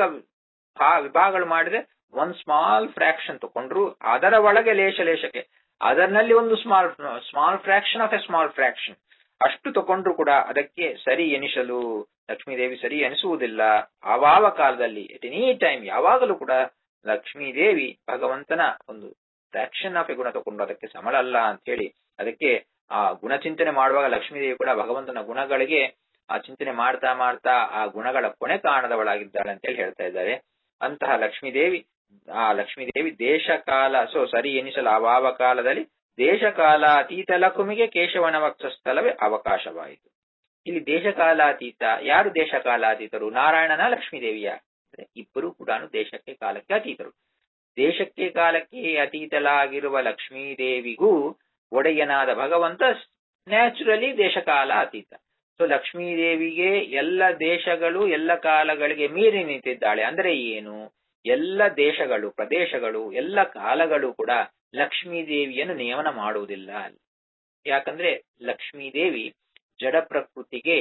Speaker 1: ವಿಭಾಗಗಳು ಮಾಡಿದ್ರೆ ಒಂದ್ ಸ್ಮಾಲ್ ಫ್ರಾಕ್ಷನ್ ತಗೊಂಡ್ರು ಅದರ ಒಳಗೆ ಲೇಷ ಲೇಷಕ್ಕೆ ಅದರಲ್ಲಿ ಒಂದು small small fraction of a small fraction ಅಷ್ಟು ತಗೊಂಡ್ರು ಕೂಡ ಅದಕ್ಕೆ ಸರಿ ಎನಿಸಲು ಲಕ್ಷ್ಮೀದೇವಿ ಸರಿ ಎನಿಸುವುದಿಲ್ಲ ಆವಾವ ಕಾಲದಲ್ಲಿ ಎಟ್ ಎನಿ ಟೈಮ್ ಯಾವಾಗಲೂ ಕೂಡ ಲಕ್ಷ್ಮೀದೇವಿ ಭಗವಂತನ ಒಂದು ಫ್ರಾಕ್ಷನ್ ಆಫ್ ಎ ಗುಣ ತಗೊಂಡು ಅದಕ್ಕೆ ಸಮಳಲ್ಲ ಅಂತ ಹೇಳಿ ಅದಕ್ಕೆ ಆ ಗುಣಚಿಂತನೆ ಮಾಡುವಾಗ ಲಕ್ಷ್ಮೀದೇವಿ ಕೂಡ ಭಗವಂತನ ಗುಣಗಳಿಗೆ ಆ ಚಿಂತನೆ ಮಾಡ್ತಾ ಮಾಡ್ತಾ ಆ ಗುಣಗಳ ಕೊನೆ ಕಾಣದವಳಾಗಿದ್ದಾಳೆ ಅಂತ ಹೇಳಿ ಹೇಳ್ತಾ ಇದ್ದಾರೆ ಅಂತಹ ಲಕ್ಷ್ಮೀದೇವಿ ಆ ಲಕ್ಷ್ಮೀದೇವಿ ದೇಶ ಕಾಲ ಸೊ ಸರಿ ಎನಿಸಲು ಅವಾವ ಕಾಲದಲ್ಲಿ ದೇಶಕಾಲ ಅತೀತ ಲಕುಮಿಗೆ ಕೇಶವನ ವಕ್ಷಸ್ಥಲವೇ ಅವಕಾಶವಾಯಿತು ಇಲ್ಲಿ ದೇಶಕಾಲಾತೀತ ಯಾರು ದೇಶಕಾಲಾತೀತರು ನಾರಾಯಣನ ಲಕ್ಷ್ಮೀದೇವಿಯ ಇಬ್ಬರು ಕೂಡ ದೇಶಕ್ಕೆ ಕಾಲಕ್ಕೆ ಅತೀತರು ದೇಶಕ್ಕೆ ಕಾಲಕ್ಕೆ ಅತೀತಲಾಗಿರುವ ಲಕ್ಷ್ಮೀದೇವಿಗೂ ಒಡೆಯನಾದ ಭಗವಂತ ನ್ಯಾಚುರಲಿ ದೇಶಕಾಲ ಅತೀತ ಸೊ ಲಕ್ಷ್ಮೀದೇವಿಗೆ ಎಲ್ಲ ದೇಶಗಳು ಎಲ್ಲ ಕಾಲಗಳಿಗೆ ಮೀರಿ ನಿಂತಿದ್ದಾಳೆ ಅಂದ್ರೆ ಏನು ಎಲ್ಲ ದೇಶಗಳು ಪ್ರದೇಶಗಳು ಎಲ್ಲ ಕಾಲಗಳು ಕೂಡ ಲಕ್ಷ್ಮೀದೇವಿಯನ್ನು ನಿಯಮನ ಮಾಡುವುದಿಲ್ಲ ಯಾಕಂದ್ರೆ ಲಕ್ಷ್ಮೀದೇವಿ ಜಡ ಪ್ರಕೃತಿಗೆ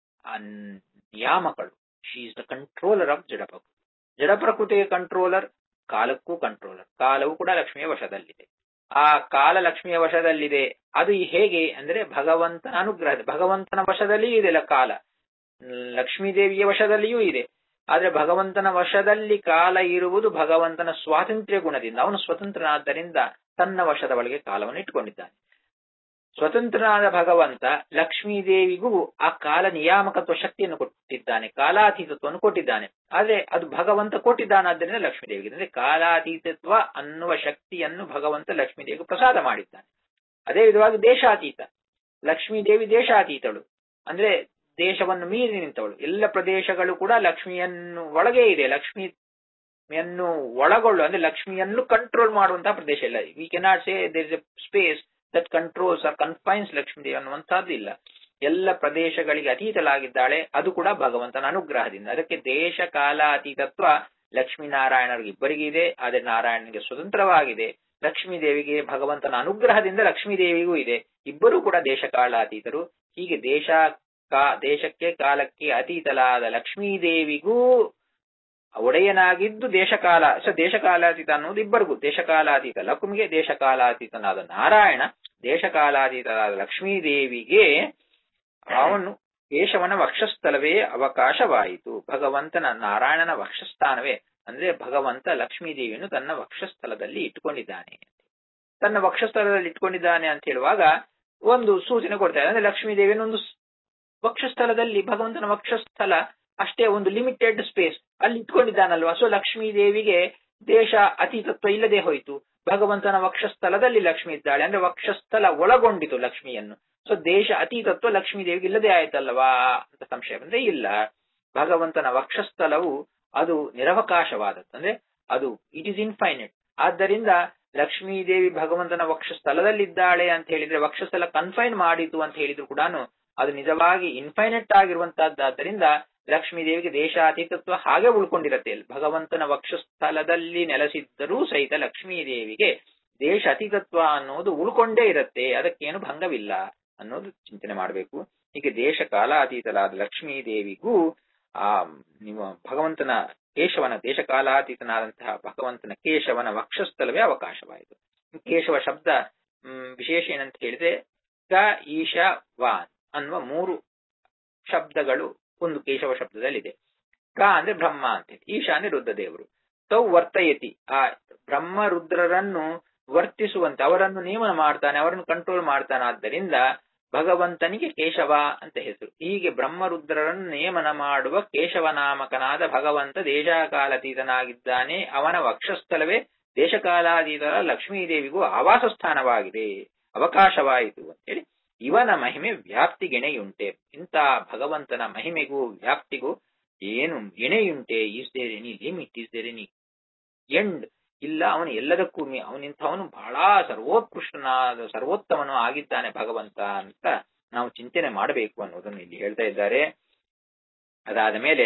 Speaker 1: ನಿಯಾಮಕಳು she is the controller of ಜಡ ಪ್ರಕೃತಿ ಜಡ ಪ್ರಕೃತಿಗೆ ಕಂಟ್ರೋಲರ್ ಕಾಲಕ್ಕೂ ಕಂಟ್ರೋಲರ್ ಕಾಲವು ಕೂಡ ಲಕ್ಷ್ಮಿಯ ವಶದಲ್ಲಿದೆ ಆ ಕಾಲ ಲಕ್ಷ್ಮಿಯ ವಶದಲ್ಲಿದೆ ಅದು ಹೇಗೆ ಅಂದ್ರೆ ಭಗವಂತನ ಅನುಗ್ರಹ ಭಗವಂತನ ವಶದಲ್ಲಿಯೂ ಇದೆ ಕಾಲ ಲಕ್ಷ್ಮೀದೇವಿಯ ವಶದಲ್ಲಿಯೂ ಇದೆ ಆದ್ರೆ ಭಗವಂತನ ವಶದಲ್ಲಿ ಕಾಲ ಇರುವುದು ಭಗವಂತನ ಸ್ವಾತಂತ್ರ್ಯ ಗುಣದಿಂದ ಅವನು ಸ್ವತಂತ್ರನಾದ್ದರಿಂದ ತನ್ನ ವಶದ ಒಳಗೆ ಕಾಲವನ್ನು ಇಟ್ಟುಕೊಂಡಿದ್ದಾನೆ ಸ್ವತಂತ್ರನಾದ ಭಗವಂತ ಲಕ್ಷ್ಮೀದೇವಿಗೂ ಆ ಕಾಲ ನಿಯಾಮಕತ್ವ ಶಕ್ತಿಯನ್ನು ಕೊಟ್ಟಿದ್ದಾನೆ ಕಾಲಾತೀತತ್ವವನ್ನು ಕೊಟ್ಟಿದ್ದಾನೆ ಆದ್ರೆ ಅದು ಭಗವಂತ ಕೊಟ್ಟಿದ್ದಾನಾದ್ದರಿಂದ ಲಕ್ಷ್ಮೀದೇವಿಗೆ ಅಂದ್ರೆ ಕಾಲಾತೀತತ್ವ ಅನ್ನುವ ಶಕ್ತಿಯನ್ನು ಭಗವಂತ ಲಕ್ಷ್ಮೀದೇವಿಗೆ ಪ್ರಸಾದ ಮಾಡಿದ್ದಾನೆ ಅದೇ ವಿಧವಾಗಿ ದೇಶಾತೀತ ಲಕ್ಷ್ಮೀದೇವಿ ದೇಶಾತೀತಳು ಅಂದ್ರೆ ದೇಶವನ್ನು ಮೀರಿ ನಿಂತವಳು ಎಲ್ಲ ಪ್ರದೇಶಗಳು ಕೂಡ ಲಕ್ಷ್ಮಿಯನ್ನು ಒಳಗೆ ಇದೆ ಲಕ್ಷ್ಮಿಯನ್ನು ಒಳಗೊಳ್ಳು ಅಂದ್ರೆ ಲಕ್ಷ್ಮಿಯನ್ನು ಕಂಟ್ರೋಲ್ ಮಾಡುವಂತಹ ಪ್ರದೇಶ ಇಲ್ಲ we cannot say there is a space that controls or confines Lakshmidevi ಅನ್ನುವಂತಹದ್ದು ಇಲ್ಲ ಎಲ್ಲ ಪ್ರದೇಶಗಳಿಗೆ ಅತೀತಲಾಗಿದ್ದಾಳೆ ಅದು ಕೂಡ ಭಗವಂತನ ಅನುಗ್ರಹದಿಂದ ಅದಕ್ಕೆ ದೇಶ ಕಾಲ ಅತೀತತ್ವ ಲಕ್ಷ್ಮೀನಾರಾಯಣರಿಗೆ ಇಬ್ಬರಿಗೆ ಇದೆ ಆದರೆ ನಾರಾಯಣನಿಗೆ ಸ್ವತಂತ್ರವಾಗಿದೆ ಲಕ್ಷ್ಮೀ ದೇವಿಗೆ ಭಗವಂತನ ಅನುಗ್ರಹದಿಂದ ಲಕ್ಷ್ಮೀ ದೇವಿಗೂ ಇದೆ ಇಬ್ಬರೂ ಕೂಡ ದೇಶ ಕಾಲ ಅತೀತರು ಹೀಗೆ ದೇಶ ಕಾ ದೇಶಕ್ಕೆ ಕಾಲಕ್ಕೆ ಅತೀತಲಾದ ಲಕ್ಷ್ಮೀ ದೇವಿಗೂ ಒಡೆಯನಾಗಿದ್ದು ದೇಶಕಾಲ ಸೊ ದೇಶಕಾಲಾತೀತ ಅನ್ನೋದು ಇಬ್ಬರಿಗೂ ದೇಶಕಾಲಾತೀತ ಲಕ್ಷ್ಮಿಗೆ ದೇಶಕಾಲಾತೀತನಾದ ನಾರಾಯಣ ದೇಶಕಾಲಾತೀತನಾದ ಲಕ್ಷ್ಮೀ ದೇವಿಗೆ ಅವನು ಕೇಶವನ ವಕ್ಷಸ್ಥಲವೇ ಅವಕಾಶವಾಯಿತು ಭಗವಂತನ ನಾರಾಯಣನ ವಕ್ಷಸ್ಥಾನವೇ ಅಂದ್ರೆ ಭಗವಂತ ಲಕ್ಷ್ಮೀ ದೇವಿಯನ್ನು ತನ್ನ ವಕ್ಷಸ್ಥಲದಲ್ಲಿ ಇಟ್ಟುಕೊಂಡಿದ್ದಾನೆ ತನ್ನ ವಕ್ಷಸ್ಥಲದಲ್ಲಿ ಇಟ್ಕೊಂಡಿದ್ದಾನೆ ಅಂತ ಹೇಳುವಾಗ ಒಂದು ಸೂಚನೆ ಕೊಡ್ತಾರೆ ಅಂದ್ರೆ ಲಕ್ಷ್ಮೀ ದೇವಿಯನ್ನು ಒಂದು ವಕ್ಷಸ್ಥಲದಲ್ಲಿ ಭಗವಂತನ ವಕ್ಷಸ್ಥಲ ಅಷ್ಟೇ ಒಂದು ಲಿಮಿಟೆಡ್ ಸ್ಪೇಸ್ ಅಲ್ಲಿ ಇಟ್ಕೊಂಡಿದ್ದಾನಲ್ವಾ ಸೊ ಲಕ್ಷ್ಮೀ ದೇವಿಗೆ ದೇಶ ಅತೀತತ್ವ ಇಲ್ಲದೆ ಹೋಯಿತು ಭಗವಂತನ ವಕ್ಷಸ್ಥಲದಲ್ಲಿ ಲಕ್ಷ್ಮಿ ಇದ್ದಾಳೆ ಅಂದ್ರೆ ವಕ್ಷಸ್ಥಲ ಒಳಗೊಂಡಿತು ಲಕ್ಷ್ಮಿಯನ್ನು ಸೊ ದೇಶ ಅತೀತತ್ವ ಲಕ್ಷ್ಮೀ ದೇವಿಗೆ ಇಲ್ಲದೆ ಆಯ್ತಲ್ವಾ ಅಂತ ಸಂಶಯ ಬಂದ್ರೆ ಇಲ್ಲ ಭಗವಂತನ ವಕ್ಷಸ್ಥಲವು ಅದು ನಿರವಕಾಶವಾದದ್ದು ಅಂದ್ರೆ ಅದು ಇಟ್ ಇಸ್ ಇನ್ಫೈನೈಟ್ ಆದ್ದರಿಂದ ಲಕ್ಷ್ಮೀ ದೇವಿ ಭಗವಂತನ ವಕ್ಷಸ್ಥಲದಲ್ಲಿದ್ದಾಳೆ ಅಂತ ಹೇಳಿದ್ರೆ ವಕ್ಷಸ್ಥಲ ಕನ್ಫೈನ್ ಮಾಡಿತು ಅಂತ ಹೇಳಿದ್ರು ಕೂಡ ಅದು ನಿಜವಾಗಿ ಇನ್ಫೈನೈಟ್ ಆಗಿರುವಂತಹದ್ದಾದ್ದರಿಂದ ಲಕ್ಷ್ಮೀ ದೇವಿಗೆ ದೇಶಾತೀತತ್ವ ಹಾಗೆ ಉಳ್ಕೊಂಡಿರತ್ತೆ ಭಗವಂತನ ವಕ್ಷಸ್ಥಲದಲ್ಲಿ ನೆಲೆಸಿದ್ದರೂ ಸಹಿತ ಲಕ್ಷ್ಮೀ ದೇವಿಗೆ ದೇಶ ಅತೀತತ್ವ ಅನ್ನೋದು ಉಳ್ಕೊಂಡೇ ಇರತ್ತೆ ಅದಕ್ಕೇನು ಭಂಗವಿಲ್ಲ ಅನ್ನೋದು ಚಿಂತನೆ ಮಾಡಬೇಕು ಹೀಗೆ ದೇಶ ಕಾಲಾತೀತಲಾದ ಲಕ್ಷ್ಮೀ ದೇವಿಗೂ ಆ ನೀವು ಭಗವಂತನ ಕೇಶವನ ದೇಶಕಾಲಾತೀತನಾದಂತಹ ಭಗವಂತನ ಕೇಶವನ ವಕ್ಷಸ್ಥಲವೇ ಅವಕಾಶವಾಯಿತು ಕೇಶವ ಶಬ್ದ ವಿಶೇಷ ಏನಂತ ಹೇಳಿದ್ರೆ ಕ ಈಶ ವಾನ್ ಅನ್ನುವ ಮೂರು ಶಬ್ದಗಳು ಒಂದು ಕೇಶವ ಶಬ್ದದಲ್ಲಿದೆ ಕ ಅಂದ್ರೆ ಬ್ರಹ್ಮ ಅಂತ ಈಶ ಅಂದ್ರೆ ರುದ್ರದೇವರು ತೌ ವರ್ತಯತಿ ಆ ಬ್ರಹ್ಮ ರುದ್ರರನ್ನು ವರ್ತಿಸುವಂತೆ ಅವರನ್ನು ನೇಮನ ಮಾಡ್ತಾನೆ ಅವರನ್ನು ಕಂಟ್ರೋಲ್ ಮಾಡ್ತಾನೆ ಆದ್ದರಿಂದ ಭಗವಂತನಿಗೆ ಕೇಶವ ಅಂತ ಹೆಸರು ಹೀಗೆ ಬ್ರಹ್ಮರುದ್ರರನ್ನು ನೇಮನ ಮಾಡುವ ಕೇಶವನಾಮಕನಾದ ಭಗವಂತ ದೇಶಕಾಲಾತೀತನಾಗಿದ್ದಾನೆ ಅವನ ವಕ್ಷಸ್ಥಲವೇ ದೇಶಕಾಲಾತೀತರ ಲಕ್ಷ್ಮೀದೇವಿಗೂ ಆವಾಸ ಸ್ಥಾನವಾಗಿದೆ ಅವಕಾಶವಾಯಿತು ಅಂತೇಳಿ ಇವನ ಮಹಿಮೆ ವ್ಯಾಪ್ತಿಗೆಣೆಯುಂಟೆ ಇಂಥ ಭಗವಂತನ ಮಹಿಮೆಗೂ ವ್ಯಾಪ್ತಿಗೂ ಏನು ಎಣೆಯುಂಟೆ is there any limit is there any end ಇಲ್ಲ ಅವನು ಎಲ್ಲದಕ್ಕೂ ಅವನಿಂಥವನು ಬಹಳ ಸರ್ವೋತ್ಕೃಷ್ಟನಾದ ಸರ್ವೋತ್ತಮನು ಆಗಿದ್ದಾನೆ ಭಗವಂತ ಅಂತ ನಾವು ಚಿಂತನೆ ಮಾಡಬೇಕು ಅನ್ನೋದನ್ನು ಇಲ್ಲಿ ಹೇಳ್ತಾ ಇದ್ದಾರೆ ಅದಾದ ಮೇಲೆ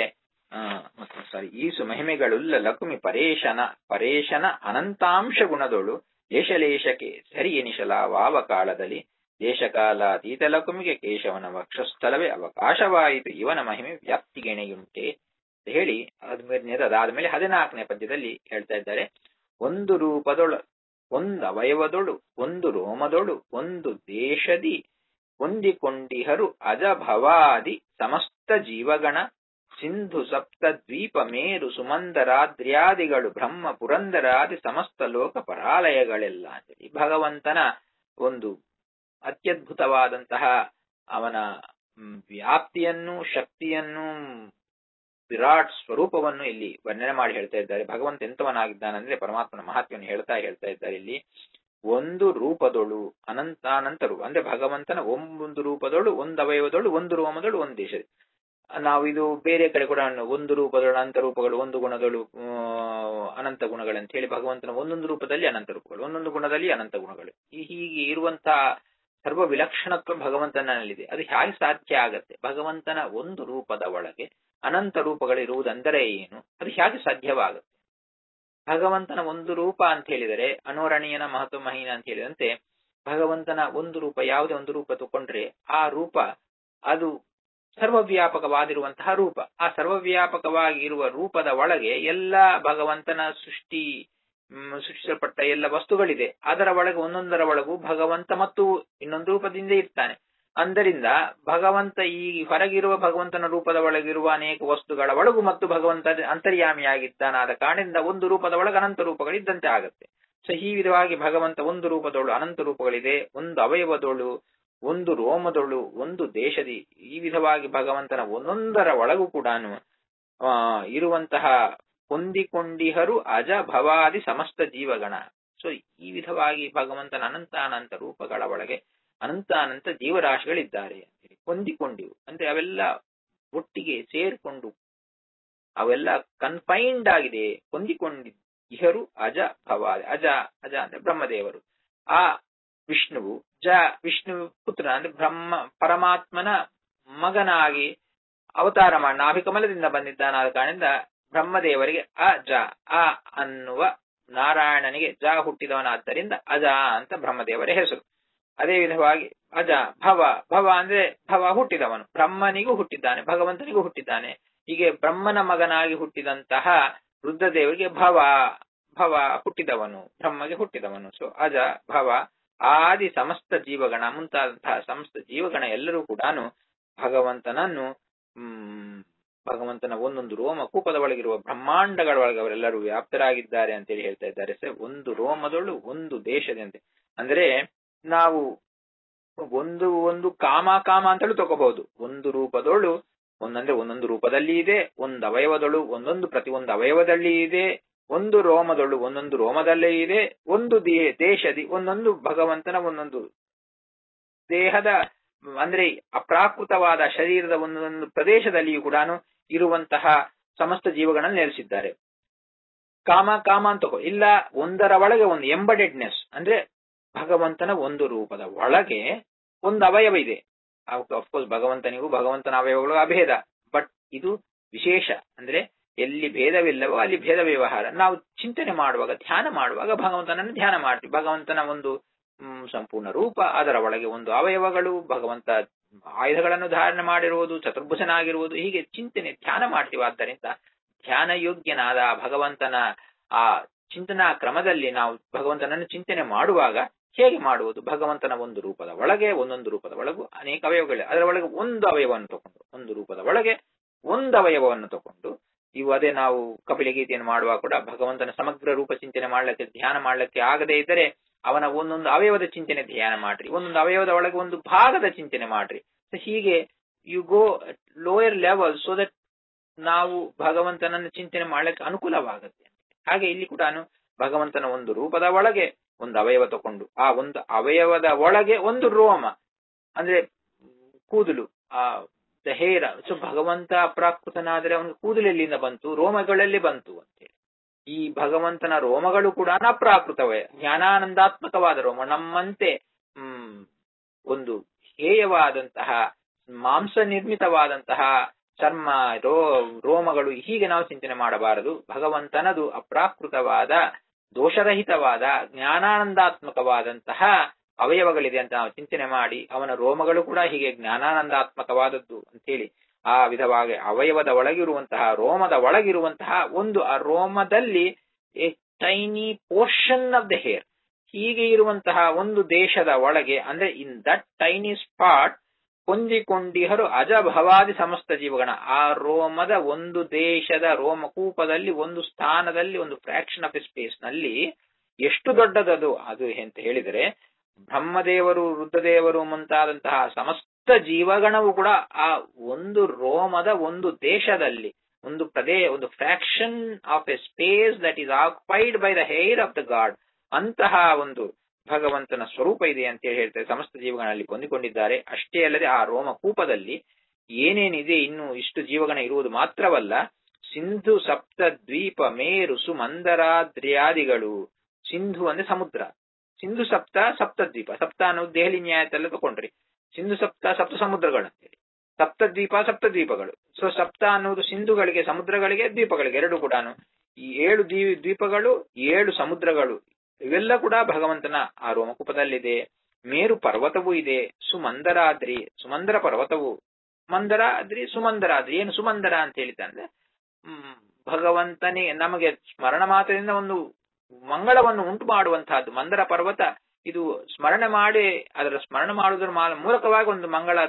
Speaker 1: ಸಾರಿ ಈಸು ಮಹಿಮೆಗಳುಲ್ಲ ಲಕುಮಿ ಪರೇಶನ ಪರೇಶನ ಅನಂತಾಂಶ ಗುಣದೊಳು ಲೇಷಲೇಷಕ್ಕೆ ಸರಿ ಎನಿಸಲ ವಾವ ಕಾಲದಲ್ಲಿ ದೇಶಕಾಲಾತೀತ ಲಕುಮಿಗೆ ಕೇಶವನ ವಕ್ಷಸ್ಥಲವೇ ಅವಕಾಶವಾಯಿತು ಇವನ ಮಹಿಮೆ ವ್ಯಾಪ್ತಿಗೆಣೆಯುಂಟೆ ಅಂತ ಹೇಳಿ ಅದ್ಮೇಲೆ ಅದಾದ್ಮೇಲೆ ಹದಿನಾಲ್ಕನೇ ಪದ್ಯದಲ್ಲಿ ಹೇಳ್ತಾ ಇದ್ದಾರೆ ಒಂದು ರೂಪದೊಳು ಒಂದು ಅವಯವದೊಳು ಒಂದು ರೋಮದೊಳು ಒಂದು ದೇಶದಿ ಹೊಂದಿಕೊಂಡಿಹರು ಅಜಭವಾದಿ ಸಮಸ್ತ ಜೀವಗಣ ಸಿಂಧು ಸಪ್ತ ದ್ವೀಪ ಮೇರು ಸುಮಂದರಾದ್ರ್ಯಾದಿಗಳು ಬ್ರಹ್ಮ ಪುರಂದರಾದಿ ಸಮಸ್ತ ಲೋಕ ಪರಾಲಯಗಳೆಲ್ಲ ಅಂತೇಳಿ ಭಗವಂತನ ಒಂದು ಅತ್ಯದ್ಭುತವಾದಂತಹ ಅವನ ವ್ಯಾಪ್ತಿಯನ್ನು ಶಕ್ತಿಯನ್ನು ವಿರಾಟ್ ಸ್ವರೂಪವನ್ನು ಇಲ್ಲಿ ವರ್ಣನೆ ಮಾಡಿ ಹೇಳ್ತಾ ಇದ್ದಾರೆ ಭಗವಂತ ಎಂತವನಾಗಿದ್ದಾನಂದ್ರೆ ಪರಮಾತ್ಮನ ಮಹತ್ವವನ್ನು ಹೇಳ್ತಾ ಹೇಳ್ತಾ ಇದ್ದಾರೆ ಇಲ್ಲಿ ಒಂದು ರೂಪದೊಳು ಅನಂತಾನಂತರು ಅಂದ್ರೆ ಭಗವಂತನ ಒಂದು ರೂಪದೊಳು ಒಂದು ಅವಯವದೊಳು ಒಂದು ರೋಮದೊಳು ಒಂದು ದೇಶ ನಾವು ಇದು ಬೇರೆ ಕಡೆ ಕೂಡ ಒಂದು ರೂಪದೊಳು ಅನಂತ ರೂಪಗಳು ಒಂದು ಗುಣದೊಳು ಅನಂತ ಗುಣಗಳಂತ ಹೇಳಿ ಭಗವಂತನ ಒಂದೊಂದು ರೂಪದಲ್ಲಿ ಅನಂತ ರೂಪಗಳು ಒಂದೊಂದು ಗುಣದಲ್ಲಿ ಅನಂತ ಗುಣಗಳು ಈ ಹೀಗೆ ಇರುವಂತಹ ಸರ್ವ ವಿಲಕ್ಷಣತ್ವ ಭಗವಂತನಲ್ಲಿದೆ ಅದು ಹೇಗೆ ಸಾಧ್ಯ ಆಗತ್ತೆ ಭಗವಂತನ ಒಂದು ರೂಪದ ಒಳಗೆ ಅನಂತ ರೂಪಗಳಿರುವುದಂದರೆ ಏನು ಅದು ಹೇಗೆ ಸಾಧ್ಯವಾಗುತ್ತೆ ಭಗವಂತನ ಒಂದು ರೂಪ ಅಂತ ಹೇಳಿದರೆ ಅನೋರಣೀಯನ ಮಹತ್ವ ಮಹೀನ ಅಂತ ಹೇಳಿದಂತೆ ಭಗವಂತನ ಒಂದು ರೂಪ ಯಾವುದೇ ಒಂದು ರೂಪ ತಗೊಂಡ್ರೆ ಆ ರೂಪ ಅದು ಸರ್ವವ್ಯಾಪಕವಾದಿರುವಂತಹ ರೂಪ ಆ ಸರ್ವವ್ಯಾಪಕವಾಗಿ ಇರುವ ರೂಪದ ಒಳಗೆ ಎಲ್ಲ ಭಗವಂತನ ಸೃಷ್ಟಿ ಮ್, ಸೃಷ್ಟಿಸಲ್ಪಟ್ಟ ಎಲ್ಲ ವಸ್ತುಗಳಿದೆ ಅದರ ಒಳಗೆ ಒಂದೊಂದರ ಒಳಗೂ ಭಗವಂತ ಮತ್ತು ಇನ್ನೊಂದು ರೂಪದಿಂದ ಇರ್ತಾನೆ ಆದ್ದರಿಂದ ಭಗವಂತ ಈ ಹೊರಗಿರುವ ಭಗವಂತನ ರೂಪದ ಒಳಗಿರುವ ಅನೇಕ ವಸ್ತುಗಳ ಒಳಗೂ ಮತ್ತು ಭಗವಂತ ಅಂತರ್ಯಾಮಿಯಾಗಿದ್ದಾನಾದ ಕಾರಣದಿಂದ ಒಂದು ರೂಪದ ಒಳಗೆ ಅನಂತ ರೂಪಗಳಿದ್ದಂತೆ ಆಗುತ್ತೆ ಸೊ ಈ ವಿಧವಾಗಿ ಭಗವಂತ ಒಂದು ರೂಪದೊಳು ಅನಂತ ರೂಪಗಳಿದೆ ಒಂದು ಅವಯವದೊಳು ಒಂದು ರೋಮದೊಳು ಒಂದು ದೇಶದಿ ಈ ವಿಧವಾಗಿ ಭಗವಂತನ ಒಂದೊಂದರ ಒಳಗೂ ಕೂಡ ಆ ಇರುವಂತಹ ಹೊಂದಿಕೊಂಡಿಹರು ಅಜ ಭವಾದಿ ಸಮಸ್ತ ಜೀವಗಣ ಸೊ ಈ ವಿಧವಾಗಿ ಭಗವಂತನ ಅನಂತ ಅನಂತ ರೂಪಗಳ ಒಳಗೆ ಅನಂತ ಅನಂತ ಜೀವರಾಶಿಗಳಿದ್ದಾರೆ ಅಂತೇಳಿ ಹೊಂದಿಕೊಂಡಿವು ಅಂದ್ರೆ ಅವೆಲ್ಲ ಒಟ್ಟಿಗೆ ಸೇರ್ಕೊಂಡು ಅವೆಲ್ಲ ಕನ್ಫೈನ್ಡ್ ಆಗಿದೆ ಹೊಂದಿಕೊಂಡಿ ಇಹರು ಅಜ ಭವಾದಿ ಅಜ ಅಜ ಅಂದ್ರೆ ಬ್ರಹ್ಮದೇವರು ಆ ವಿಷ್ಣುವು ಜ ವಿಷ್ಣು ಪುತ್ರ ಅಂದ್ರೆ ಬ್ರಹ್ಮ ಪರಮಾತ್ಮನ ಮಗನಾಗಿ ಅವತಾರ ಮಾಡಿ ನಾಭಿಕಮಲದಿಂದ ಬಂದಿದ್ದಾನಾದ ಕಾರಣದಿಂದ ಬ್ರಹ್ಮದೇವರಿಗೆ ಅ ಜ ಅ ಅನ್ನುವ ನಾರಾಯಣನಿಗೆ ಜ ಹುಟ್ಟಿದವನಾದ್ದರಿಂದ ಅಜ ಅಂತ ಬ್ರಹ್ಮದೇವರ ಹೆಸರು ಅದೇ ವಿಧವಾಗಿ ಅಜ ಭವ ಭವ ಅಂದ್ರೆ ಭವ ಹುಟ್ಟಿದವನು ಬ್ರಹ್ಮನಿಗೂ ಹುಟ್ಟಿದ್ದಾನೆ ಭಗವಂತನಿಗೂ ಹುಟ್ಟಿದ್ದಾನೆ ಹೀಗೆ ಬ್ರಹ್ಮನ ಮಗನಾಗಿ ಹುಟ್ಟಿದಂತಹ ರುದ್ರದೇವರಿಗೆ ಭವ ಭವ ಹುಟ್ಟಿದವನು ಬ್ರಹ್ಮಗೆ ಹುಟ್ಟಿದವನು ಸೊ ಅಜ ಭವ ಆದಿ ಸಮಸ್ತ ಜೀವಗಣ ಮುಂತಾದಂತಹ ಸಮಸ್ತ ಜೀವಗಣ ಎಲ್ಲರೂ ಕೂಡ ಭಗವಂತನನ್ನು ಹ್ಮ್ ಭಗವಂತನ ಒಂದೊಂದು ರೋಮ ಕೂಪದ ಒಳಗಿರುವ ಬ್ರಹ್ಮಾಂಡಗಳ ಒಳಗೆ ಅವರೆಲ್ಲರೂ ವ್ಯಾಪ್ತರಾಗಿದ್ದಾರೆ ಅಂತೇಳಿ ಹೇಳ್ತಾ ಇದ್ದಾರೆ ಸರ್ ಒಂದು ರೋಮದೊಳು ಒಂದು ದೇಶದಂತೆ ಅಂದ್ರೆ ನಾವು ಒಂದು ಒಂದು ಕಾಮ ಕಾಮ ಅಂತಲೂ ತಗೋಬಹುದು ಒಂದು ರೂಪದೊಳು ಒಂದಂದ್ರೆ ಒಂದೊಂದು ರೂಪದಲ್ಲಿ ಇದೆ ಒಂದು ಅವಯವದೊಳು ಒಂದೊಂದು ಪ್ರತಿ ಒಂದು ಅವಯವದಲ್ಲಿ ಇದೆ ಒಂದು ರೋಮದೊಳು ಒಂದೊಂದು ರೋಮದಲ್ಲೇ ಇದೆ ಒಂದು ದೇ- ದೇಶದಿ ಒಂದೊಂದು ಭಗವಂತನ ಒಂದೊಂದು ದೇಹದ ಅಂದ್ರೆ ಅಪ್ರಾಕೃತವಾದ ಶರೀರದ ಒಂದೊಂದು ಪ್ರದೇಶದಲ್ಲಿಯೂ ಕೂಡ ಇರುವಂತಹ ಸಮಸ್ತ ಜೀವಗಳನ್ನು ನೆಲೆಸಿದ್ದಾರೆ ಕಾಮ ಕಾಮ ಅಂತ ತಗೋ ಇಲ್ಲ ಒಂದರ ಒಳಗೆ ಒಂದು ಎಂಬಡೆಡ್ನೆಸ್ ಅಂದ್ರೆ ಭಗವಂತನ ಒಂದು ರೂಪದ ಒಳಗೆ ಒಂದು ಅವಯವ ಇದೆ ಅಫ್ಕೋರ್ಸ್ ಭಗವಂತನಿಗೂ ಭಗವಂತನ ಅವಯವಗಳು ಅಭೇದ ಬಟ್ ಇದು ವಿಶೇಷ ಅಂದ್ರೆ ಎಲ್ಲಿ ಭೇದವಿಲ್ಲವೋ ಅಲ್ಲಿ ಭೇದ ವ್ಯವಹಾರ ನಾವು ಚಿಂತನೆ ಮಾಡುವಾಗ ಧ್ಯಾನ ಮಾಡುವಾಗ ಭಗವಂತನನ್ನು ಧ್ಯಾನ ಮಾಡ್ತೀವಿ ಭಗವಂತನ ಒಂದು ಹ್ಮ್, ಸಂಪೂರ್ಣ ರೂಪ ಅದರ ಒಳಗೆ ಒಂದು ಅವಯವಗಳು ಭಗವಂತ ಆಯುಧಗಳನ್ನು ಧಾರಣೆ ಮಾಡಿರುವುದು ಚತುರ್ಭುಜನಾಗಿರುವುದು ಹೀಗೆ ಚಿಂತನೆ ಧ್ಯಾನ ಮಾಡ್ತೀವಿ ಆದ್ದರಿಂದ ಧ್ಯಾನ ಯೋಗ್ಯನಾದ ಆ ಭಗವಂತನ ಆ ಚಿಂತನಾ ಕ್ರಮದಲ್ಲಿ ನಾವು ಭಗವಂತನನ್ನು ಚಿಂತನೆ ಮಾಡುವಾಗ ಹೇಗೆ ಮಾಡುವುದು ಭಗವಂತನ ಒಂದು ರೂಪದ ಒಳಗೆ ಒಂದೊಂದು ರೂಪದ ಒಳಗೂ ಅನೇಕ ಅವಯವಗಳಿವೆ ಅದರ ಒಳಗೆ ಒಂದು ಅವಯವವನ್ನು ತಗೊಂಡು ಒಂದು ರೂಪದ ಒಳಗೆ ಒಂದು ಅವಯವವನ್ನು ತಗೊಂಡು ಇವು ಅದೇ ನಾವು ಕಪಿಲ ಗೀತೆಯನ್ನು ಮಾಡುವಾಗ ಕೂಡ ಭಗವಂತನ ಸಮಗ್ರ ರೂಪ ಚಿಂತನೆ ಮಾಡ್ಲಿಕ್ಕೆ ಧ್ಯಾನ ಮಾಡ್ಲಿಕ್ಕೆ ಆಗದೇ ಇದ್ದರೆ ಅವನ ಒಂದೊಂದು ಅವಯವದ ಚಿಂತನೆ ಧ್ಯಾನ ಮಾಡ್ರಿ ಒಂದೊಂದು ಅವಯವದ ಒಳಗೆ ಒಂದು ಭಾಗದ ಚಿಂತನೆ ಮಾಡ್ರಿ So ಹೀಗೆ you go lower level so that ನಾವು ಭಗವಂತನನ್ನು ಚಿಂತನೆ ಮಾಡ್ಲಿಕ್ಕೆ ಅನುಕೂಲವಾಗುತ್ತೆ ಹಾಗೆ ಇಲ್ಲಿ ಕೂಡ ಭಗವಂತನ ಒಂದು ರೂಪದ ಒಳಗೆ ಒಂದು ಅವಯವ ತಕೊಂಡು ಆ ಒಂದು ಅವಯವದ ಒಳಗೆ ಒಂದು ರೋಮ ಅಂದ್ರೆ ಕೂದಲು ಆ ಹೇರ ಸೊ ಭಗವಂತ ಅಪ್ರಾಕೃತನಾದರೆ ಅವನಿಗೆ ಕೂದಲು ಎಲ್ಲಿಂದ ಬಂತು ರೋಮಗಳಲ್ಲಿ ಬಂತು ಅಂತೇಳಿ ಈ ಭಗವಂತನ ರೋಮಗಳು ಕೂಡ ಅಪ್ರಾಕೃತವೇ ಜ್ಞಾನಾನಂದಾತ್ಮಕವಾದ ರೋಮ ನಮ್ಮಂತೆ ಹ್ಮ್ ಒಂದು ಹೇಯವಾದಂತಹ ಮಾಂಸ ನಿರ್ಮಿತವಾದಂತಹ ಚರ್ಮ ರೋ ರೋಮಗಳು ಹೀಗೆ ನಾವು ಚಿಂತನೆ ಮಾಡಬಾರದು ಭಗವಂತನದು ಅಪ್ರಾಕೃತವಾದ ದೋಷರಹಿತವಾದ ಜ್ಞಾನಾನಂದಾತ್ಮಕವಾದಂತಹ ಅವಯವಗಳಿದೆ ಅಂತ ನಾವು ಚಿಂತನೆ ಮಾಡಿ ಅವನ ರೋಮಗಳು ಕೂಡ ಹೀಗೆ ಜ್ಞಾನಾನಂದಾತ್ಮಕವಾದದ್ದು ಅಂತೇಳಿ ಆ ವಿಧವಾಗಿ ಅವಯವದ ಒಳಗಿರುವಂತಹ ರೋಮದ ಒಳಗಿರುವಂತಹ ಒಂದು ಆ ರೋಮದಲ್ಲಿ a tiny portion of the hair ಹೀಗೆ ಇರುವಂತಹ ಒಂದು ದೇಶದ ಒಳಗೆ ಅಂದ್ರೆ ಇನ್ ದಟ್ ಟೈನಿ ಸ್ಪಾಟ್ ಹೊಂದಿಕೊಂಡಿಹರು ಅಜಭವಾದಿ ಸಮಸ್ತ ಜೀವಗಣ ಆ ರೋಮದ ಒಂದು ದೇಶದ ರೋಮಕೂಪದಲ್ಲಿ ಒಂದು ಸ್ಥಾನದಲ್ಲಿ ಒಂದು ಫ್ರಾಕ್ಷನ್ ಆಫ್ ಸ್ಪೇಸ್ ನಲ್ಲಿ ಎಷ್ಟು ದೊಡ್ಡದದು ಅದು ಅಂತ ಹೇಳಿದರೆ ಬ್ರಹ್ಮದೇವರು ರುದ್ರದೇವರು ಮುಂತಾದಂತಹ ಸಮಸ್ತ ಜೀವಗಣವು ಕೂಡ ಆ ಒಂದು ರೋಮದ ಒಂದು ದೇಶದಲ್ಲಿ ಒಂದು ಪ್ರದೇ ಒಂದು fraction of a space that is occupied by the hair of the god ಅಂತಹ ಒಂದು ಭಗವಂತನ ಸ್ವರೂಪ ಇದೆ ಅಂತ ಹೇಳಿ ಹೇಳ್ತಾರೆ ಸಮಸ್ತ ಜೀವಗಳಲ್ಲಿ ಹೊಂದಿಕೊಂಡಿದ್ದಾರೆ ಅಷ್ಟೇ ಅಲ್ಲದೆ ಆ ರೋಮಕೂಪದಲ್ಲಿ ಏನೇನಿದೆ ಇನ್ನು ಇಷ್ಟು ಜೀವಗಣ ಇರುವುದು ಮಾತ್ರವಲ್ಲ ಸಿಂಧು ಸಪ್ತ ದ್ವೀಪ ಮೇರು ಸುಮಂದರಾದ್ರ್ಯಾದಿಗಳು ಸಿಂಧು ಅಂದ್ರೆ ಸಮುದ್ರ ಸಿಂಧು ಸಪ್ತ ಸಪ್ತ ದ್ವೀಪ ಸಪ್ತ ಅನ್ನೋದು ದೆಹಲಿ ನ್ಯಾಯದಲ್ಲ ತಗೊಂಡ್ರಿ ಸಿಂಧು ಸಪ್ತ ಸಪ್ತ ಸಮುದ್ರಗಳು ಅಂತೇಳಿ ಸಪ್ತ ದ್ವೀಪ ಸಪ್ತ ದ್ವೀಪಗಳು ಸೊ ಸಪ್ತ ಅನ್ನುವುದು ಸಿಂಧುಗಳಿಗೆ ಸಮುದ್ರಗಳಿಗೆ ದ್ವೀಪಗಳಿಗೆ ಎರಡು ಕೂಡ ಈ ಏಳು ದ್ವೀ- ದ್ವೀಪಗಳು ಏಳು ಸಮುದ್ರಗಳು ಇವೆಲ್ಲ ಕೂಡ ಭಗವಂತನ ಆ ರೋಮಕೂಪದಲ್ಲಿದೆ ಮೇರು ಪರ್ವತವೂ ಇದೆ ಸುಮಂದರಾದ್ರಿ ಸುಮಂದರ ಪರ್ವತವು ಮಂದರಾದ್ರಿ ಸುಮಂದರಾದ್ರಿ ಏನು ಸುಮಂದರ ಅಂತ ಹೇಳಿದ್ರೆ ಹ್ಮ್ ಭಗವಂತನೇ ನಮಗೆ ಸ್ಮರಣ ಮಾತ್ರದಿಂದ ಒಂದು ಮಂಗಳವನ್ನು ಉಂಟು ಮಾಡುವಂತಹದ್ದು ಮಂದರ ಪರ್ವತ ಇದು ಸ್ಮರಣೆ ಮಾಡಿ ಅದರ ಸ್ಮರಣೆ ಮಾಡುವುದರ ಮಾ- ಮೂಲಕವಾಗಿ ಒಂದು ಮಂಗಳ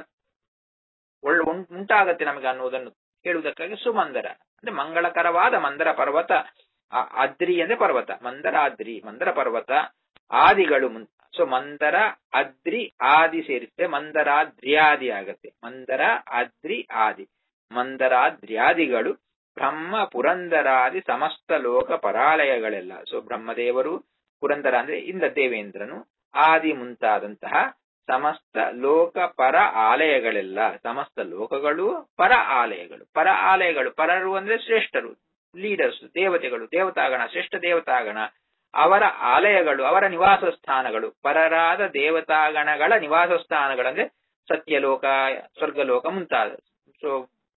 Speaker 1: ಒಳ್ಳೆ ಉಂ- ಉಂಟಾಗತ್ತೆ ನಮಗೆ ಅನ್ನುವುದನ್ನು ಹೇಳುವುದಕ್ಕಾಗಿ ಸುಮಂದರ ಅಂದ್ರೆ ಮಂಗಳಕರವಾದ ಮಂದರ ಪರ್ವತ ಆ- ಅದ್ರಿ ಅಂದ್ರೆ ಪರ್ವತ ಮಂದರಾದ್ರಿ ಮಂದರ ಪರ್ವತ ಆದಿಗಳು ಸೊ ಮಂದರ ಅದ್ರಿ ಆದಿ ಸೇರಿస్తే ಮಂದರಾದ್ರ್ಯಾದಿ ಆಗತ್ತೆ ಮಂದರ ಅದ್ರಿ ಆದಿ ಮಂದರಾದ್ರ್ಯಾದಿಗಳು ಬ್ರಹ್ಮ ಪುರಂದರಾದಿ ಸಮಸ್ತ ಲೋಕ ಪರಾಲಯಗಳೆಲ್ಲ ಸೊ ಬ್ರಹ್ಮದೇವರು ಪುರಂದರ ಅಂದ್ರೆ ಇಂದ ದೇವೇಂದ್ರನು ಆದಿ ಮುಂತಾದಂತಹ ಸಮಸ್ತ ಲೋಕ ಪರ ಆಲಯಗಳೆಲ್ಲ ಸಮಸ್ತ ಲೋಕಗಳು ಪರ ಆಲಯಗಳು ಪರ ಆಲಯಗಳು ಪರರು ಅಂದ್ರೆ ಶ್ರೇಷ್ಠರು ಲೀಡರ್ಸ್ ದೇವತೆಗಳು ದೇವತಾಗಣ ಶ್ರೇಷ್ಠ ದೇವತಾಗಣ ಅವರ ಆಲಯಗಳು ಅವರ ನಿವಾಸ ಸ್ಥಾನಗಳು ಪರರಾದ ದೇವತಾಗಣಗಳ ನಿವಾಸ ಸ್ಥಾನಗಳಂದ್ರೆ ಸತ್ಯಲೋಕ ಸ್ವರ್ಗಲೋಕ ಮುಂತಾದ ಸೊ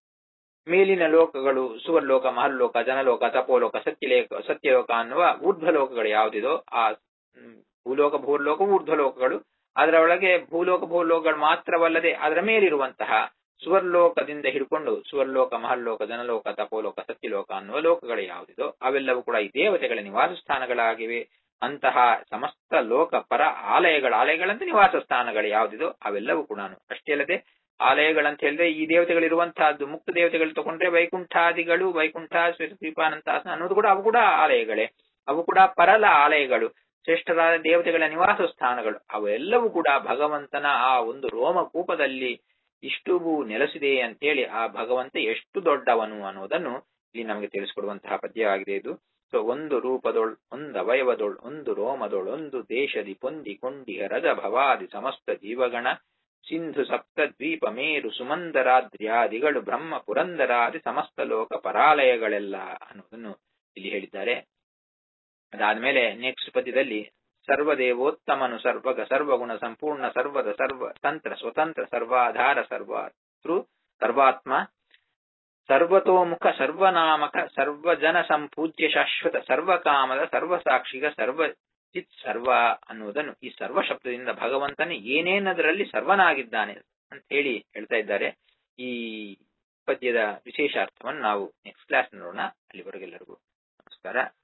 Speaker 1: ಮೇಲಿನ ಲೋಕಗಳು ಸುವರ್ಲೋಕ ಮಹಲ್ಲೋಕ ಜನಲೋಕ ತಪೋಲೋಕ ಸತ್ಯಲೇಖ ಸತ್ಯಲೋಕ ಅನ್ನುವ ಊರ್ಧ್ವಲೋಕಗಳು ಯಾವುದಿದೋ ಆ ಹ್ಮ್, ಭೂಲೋಕ ಭೂಲೋಕ ಊರ್ಧ್ವಲೋಕಗಳು ಅದರ ಒಳಗೆ ಭೂಲೋಕ ಭೂಲೋಕಗಳು ಮಾತ್ರವಲ್ಲದೆ ಅದರ ಮೇಲಿರುವಂತಹ ಸುವರ್ಲೋಕದಿಂದ ಹಿಡ್ಕೊಂಡು ಸುವರ್ಲೋಕ ಮಹಲ್ಲೋಕ ಜನಲೋಕ ತಪೋಲೋಕ ಸತ್ಯಲೋಕ ಅನ್ನುವ ಲೋಕಗಳು ಯಾವುದಿದೋ ಅವೆಲ್ಲವೂ ಕೂಡ ಈ ದೇವತೆಗಳ ನಿವಾಸ ಸ್ಥಾನಗಳಾಗಿವೆ ಅಂತಹ ಸಮಸ್ತ ಲೋಕ ಪರ ಆಲಯಗಳ ಆಲಯಗಳಂತೆ ನಿವಾಸ ಸ್ಥಾನಗಳು ಯಾವುದಿದೋ ಅವೆಲ್ಲವೂ ಕೂಡ ಅಷ್ಟೇ ಅಲ್ಲದೆ ಆಲಯಗಳಂತ ಹೇಳಿದ್ರೆ ಈ ದೇವತೆಗಳಿರುವಂತಹದ್ದು ಮುಕ್ತ ದೇವತೆಗಳು ತಗೊಂಡ್ರೆ ವೈಕುಂಠಾದಿಗಳು ವೈಕುಂಠ ಶ್ರೀಪಾನಂತ ಅನ್ನೋದು ಕೂಡ ಅವು ಕೂಡ ಆಲಯಗಳೇ ಅವು ಕೂಡ ಪರಲ ಆಲಯಗಳು ಶ್ರೇಷ್ಠರಾದ ದೇವತೆಗಳ ನಿವಾಸ ಸ್ಥಾನಗಳು ಅವೆಲ್ಲವೂ ಕೂಡ ಭಗವಂತನ ಆ ಒಂದು ರೋಮಕೂಪದಲ್ಲಿ ಇಷ್ಟು ನೆಲೆಸಿದೆ ಅಂತೇಳಿ ಆ ಭಗವಂತ ಎಷ್ಟು ದೊಡ್ಡವನು ಅನ್ನೋದನ್ನು ಇಲ್ಲಿ ನಮಗೆ ತಿಳಿಸಿಕೊಡುವಂತಹ ಪದ್ಯವಾಗಿದೆ ಇದು ಸೊ ಒಂದು ರೂಪದೊಳ್ ಒಂದು ಅವಯವದೊಳ್ ಒಂದು ರೋಮದೊಳ್ ಒಂದು ದೇಶದಿ ಪೊಂದಿ ಕೊಂಡಿಹ ರಜ ಭವಾದಿ ಸಮಸ್ತ ಜೀವಗಣ ಸಿಂಧು ಸಪ್ತ ದ್ವೀಪ ಮೇರು ಸುಮಂದರಾದ್ರ್ಯಾದಿಗಳು ಬ್ರಹ್ಮ ಪುರಂದರಾದಿ ಸಮಸ್ತ ಲೋಕ ಪರಾಲಯಗಳೆಲ್ಲ ಅನ್ನೋದನ್ನು ಇಲ್ಲಿ ಹೇಳಿದ್ದಾರೆ ಅದಾದ್ಮೇಲೆ ನೆಕ್ಸ್ಟ್ ಪದ್ಯದಲ್ಲಿ ಸರ್ವದೇವೋತ್ತಮನು ಸರ್ವಗ ಸರ್ವಗುಣ ಸಂಪೂರ್ಣ ಸರ್ವದ ಸರ್ವ ತಂತ್ರ ಸ್ವತಂತ್ರ ಸರ್ವಾಧಾರ ಸರ್ವಾತೃ ಸರ್ವಾತ್ಮ ಸರ್ವತೋಮುಖ ಸರ್ವನಾಮಕ ಸರ್ವಜನ ಸಂಪೂಜ್ಯ ಶಾಶ್ವತ ಸರ್ವಕಾಮದ ಸರ್ವಸಾಕ್ಷಿಗ ಸರ್ವ ಚಿತ್ ಸರ್ವ ಅನ್ನುವುದನ್ನು ಈ ಸರ್ವ ಶಬ್ದದಿಂದ ಭಗವಂತನೇ ಏನೇನದರಲ್ಲಿ ಸರ್ವನಾಗಿದ್ದಾನೆ ಅಂತ ಹೇಳಿ ಹೇಳ್ತಾ ಇದ್ದಾರೆ ಈ ಪದ್ಯದ ವಿಶೇಷಾರ್ಥವನ್ನು ನಾವು ನೆಕ್ಸ್ಟ್ ಕ್ಲಾಸ್ ನೋಡೋಣ ಅಲ್ಲಿವರೆಗೆಲ್ಲರಿಗೂ ನಮಸ್ಕಾರ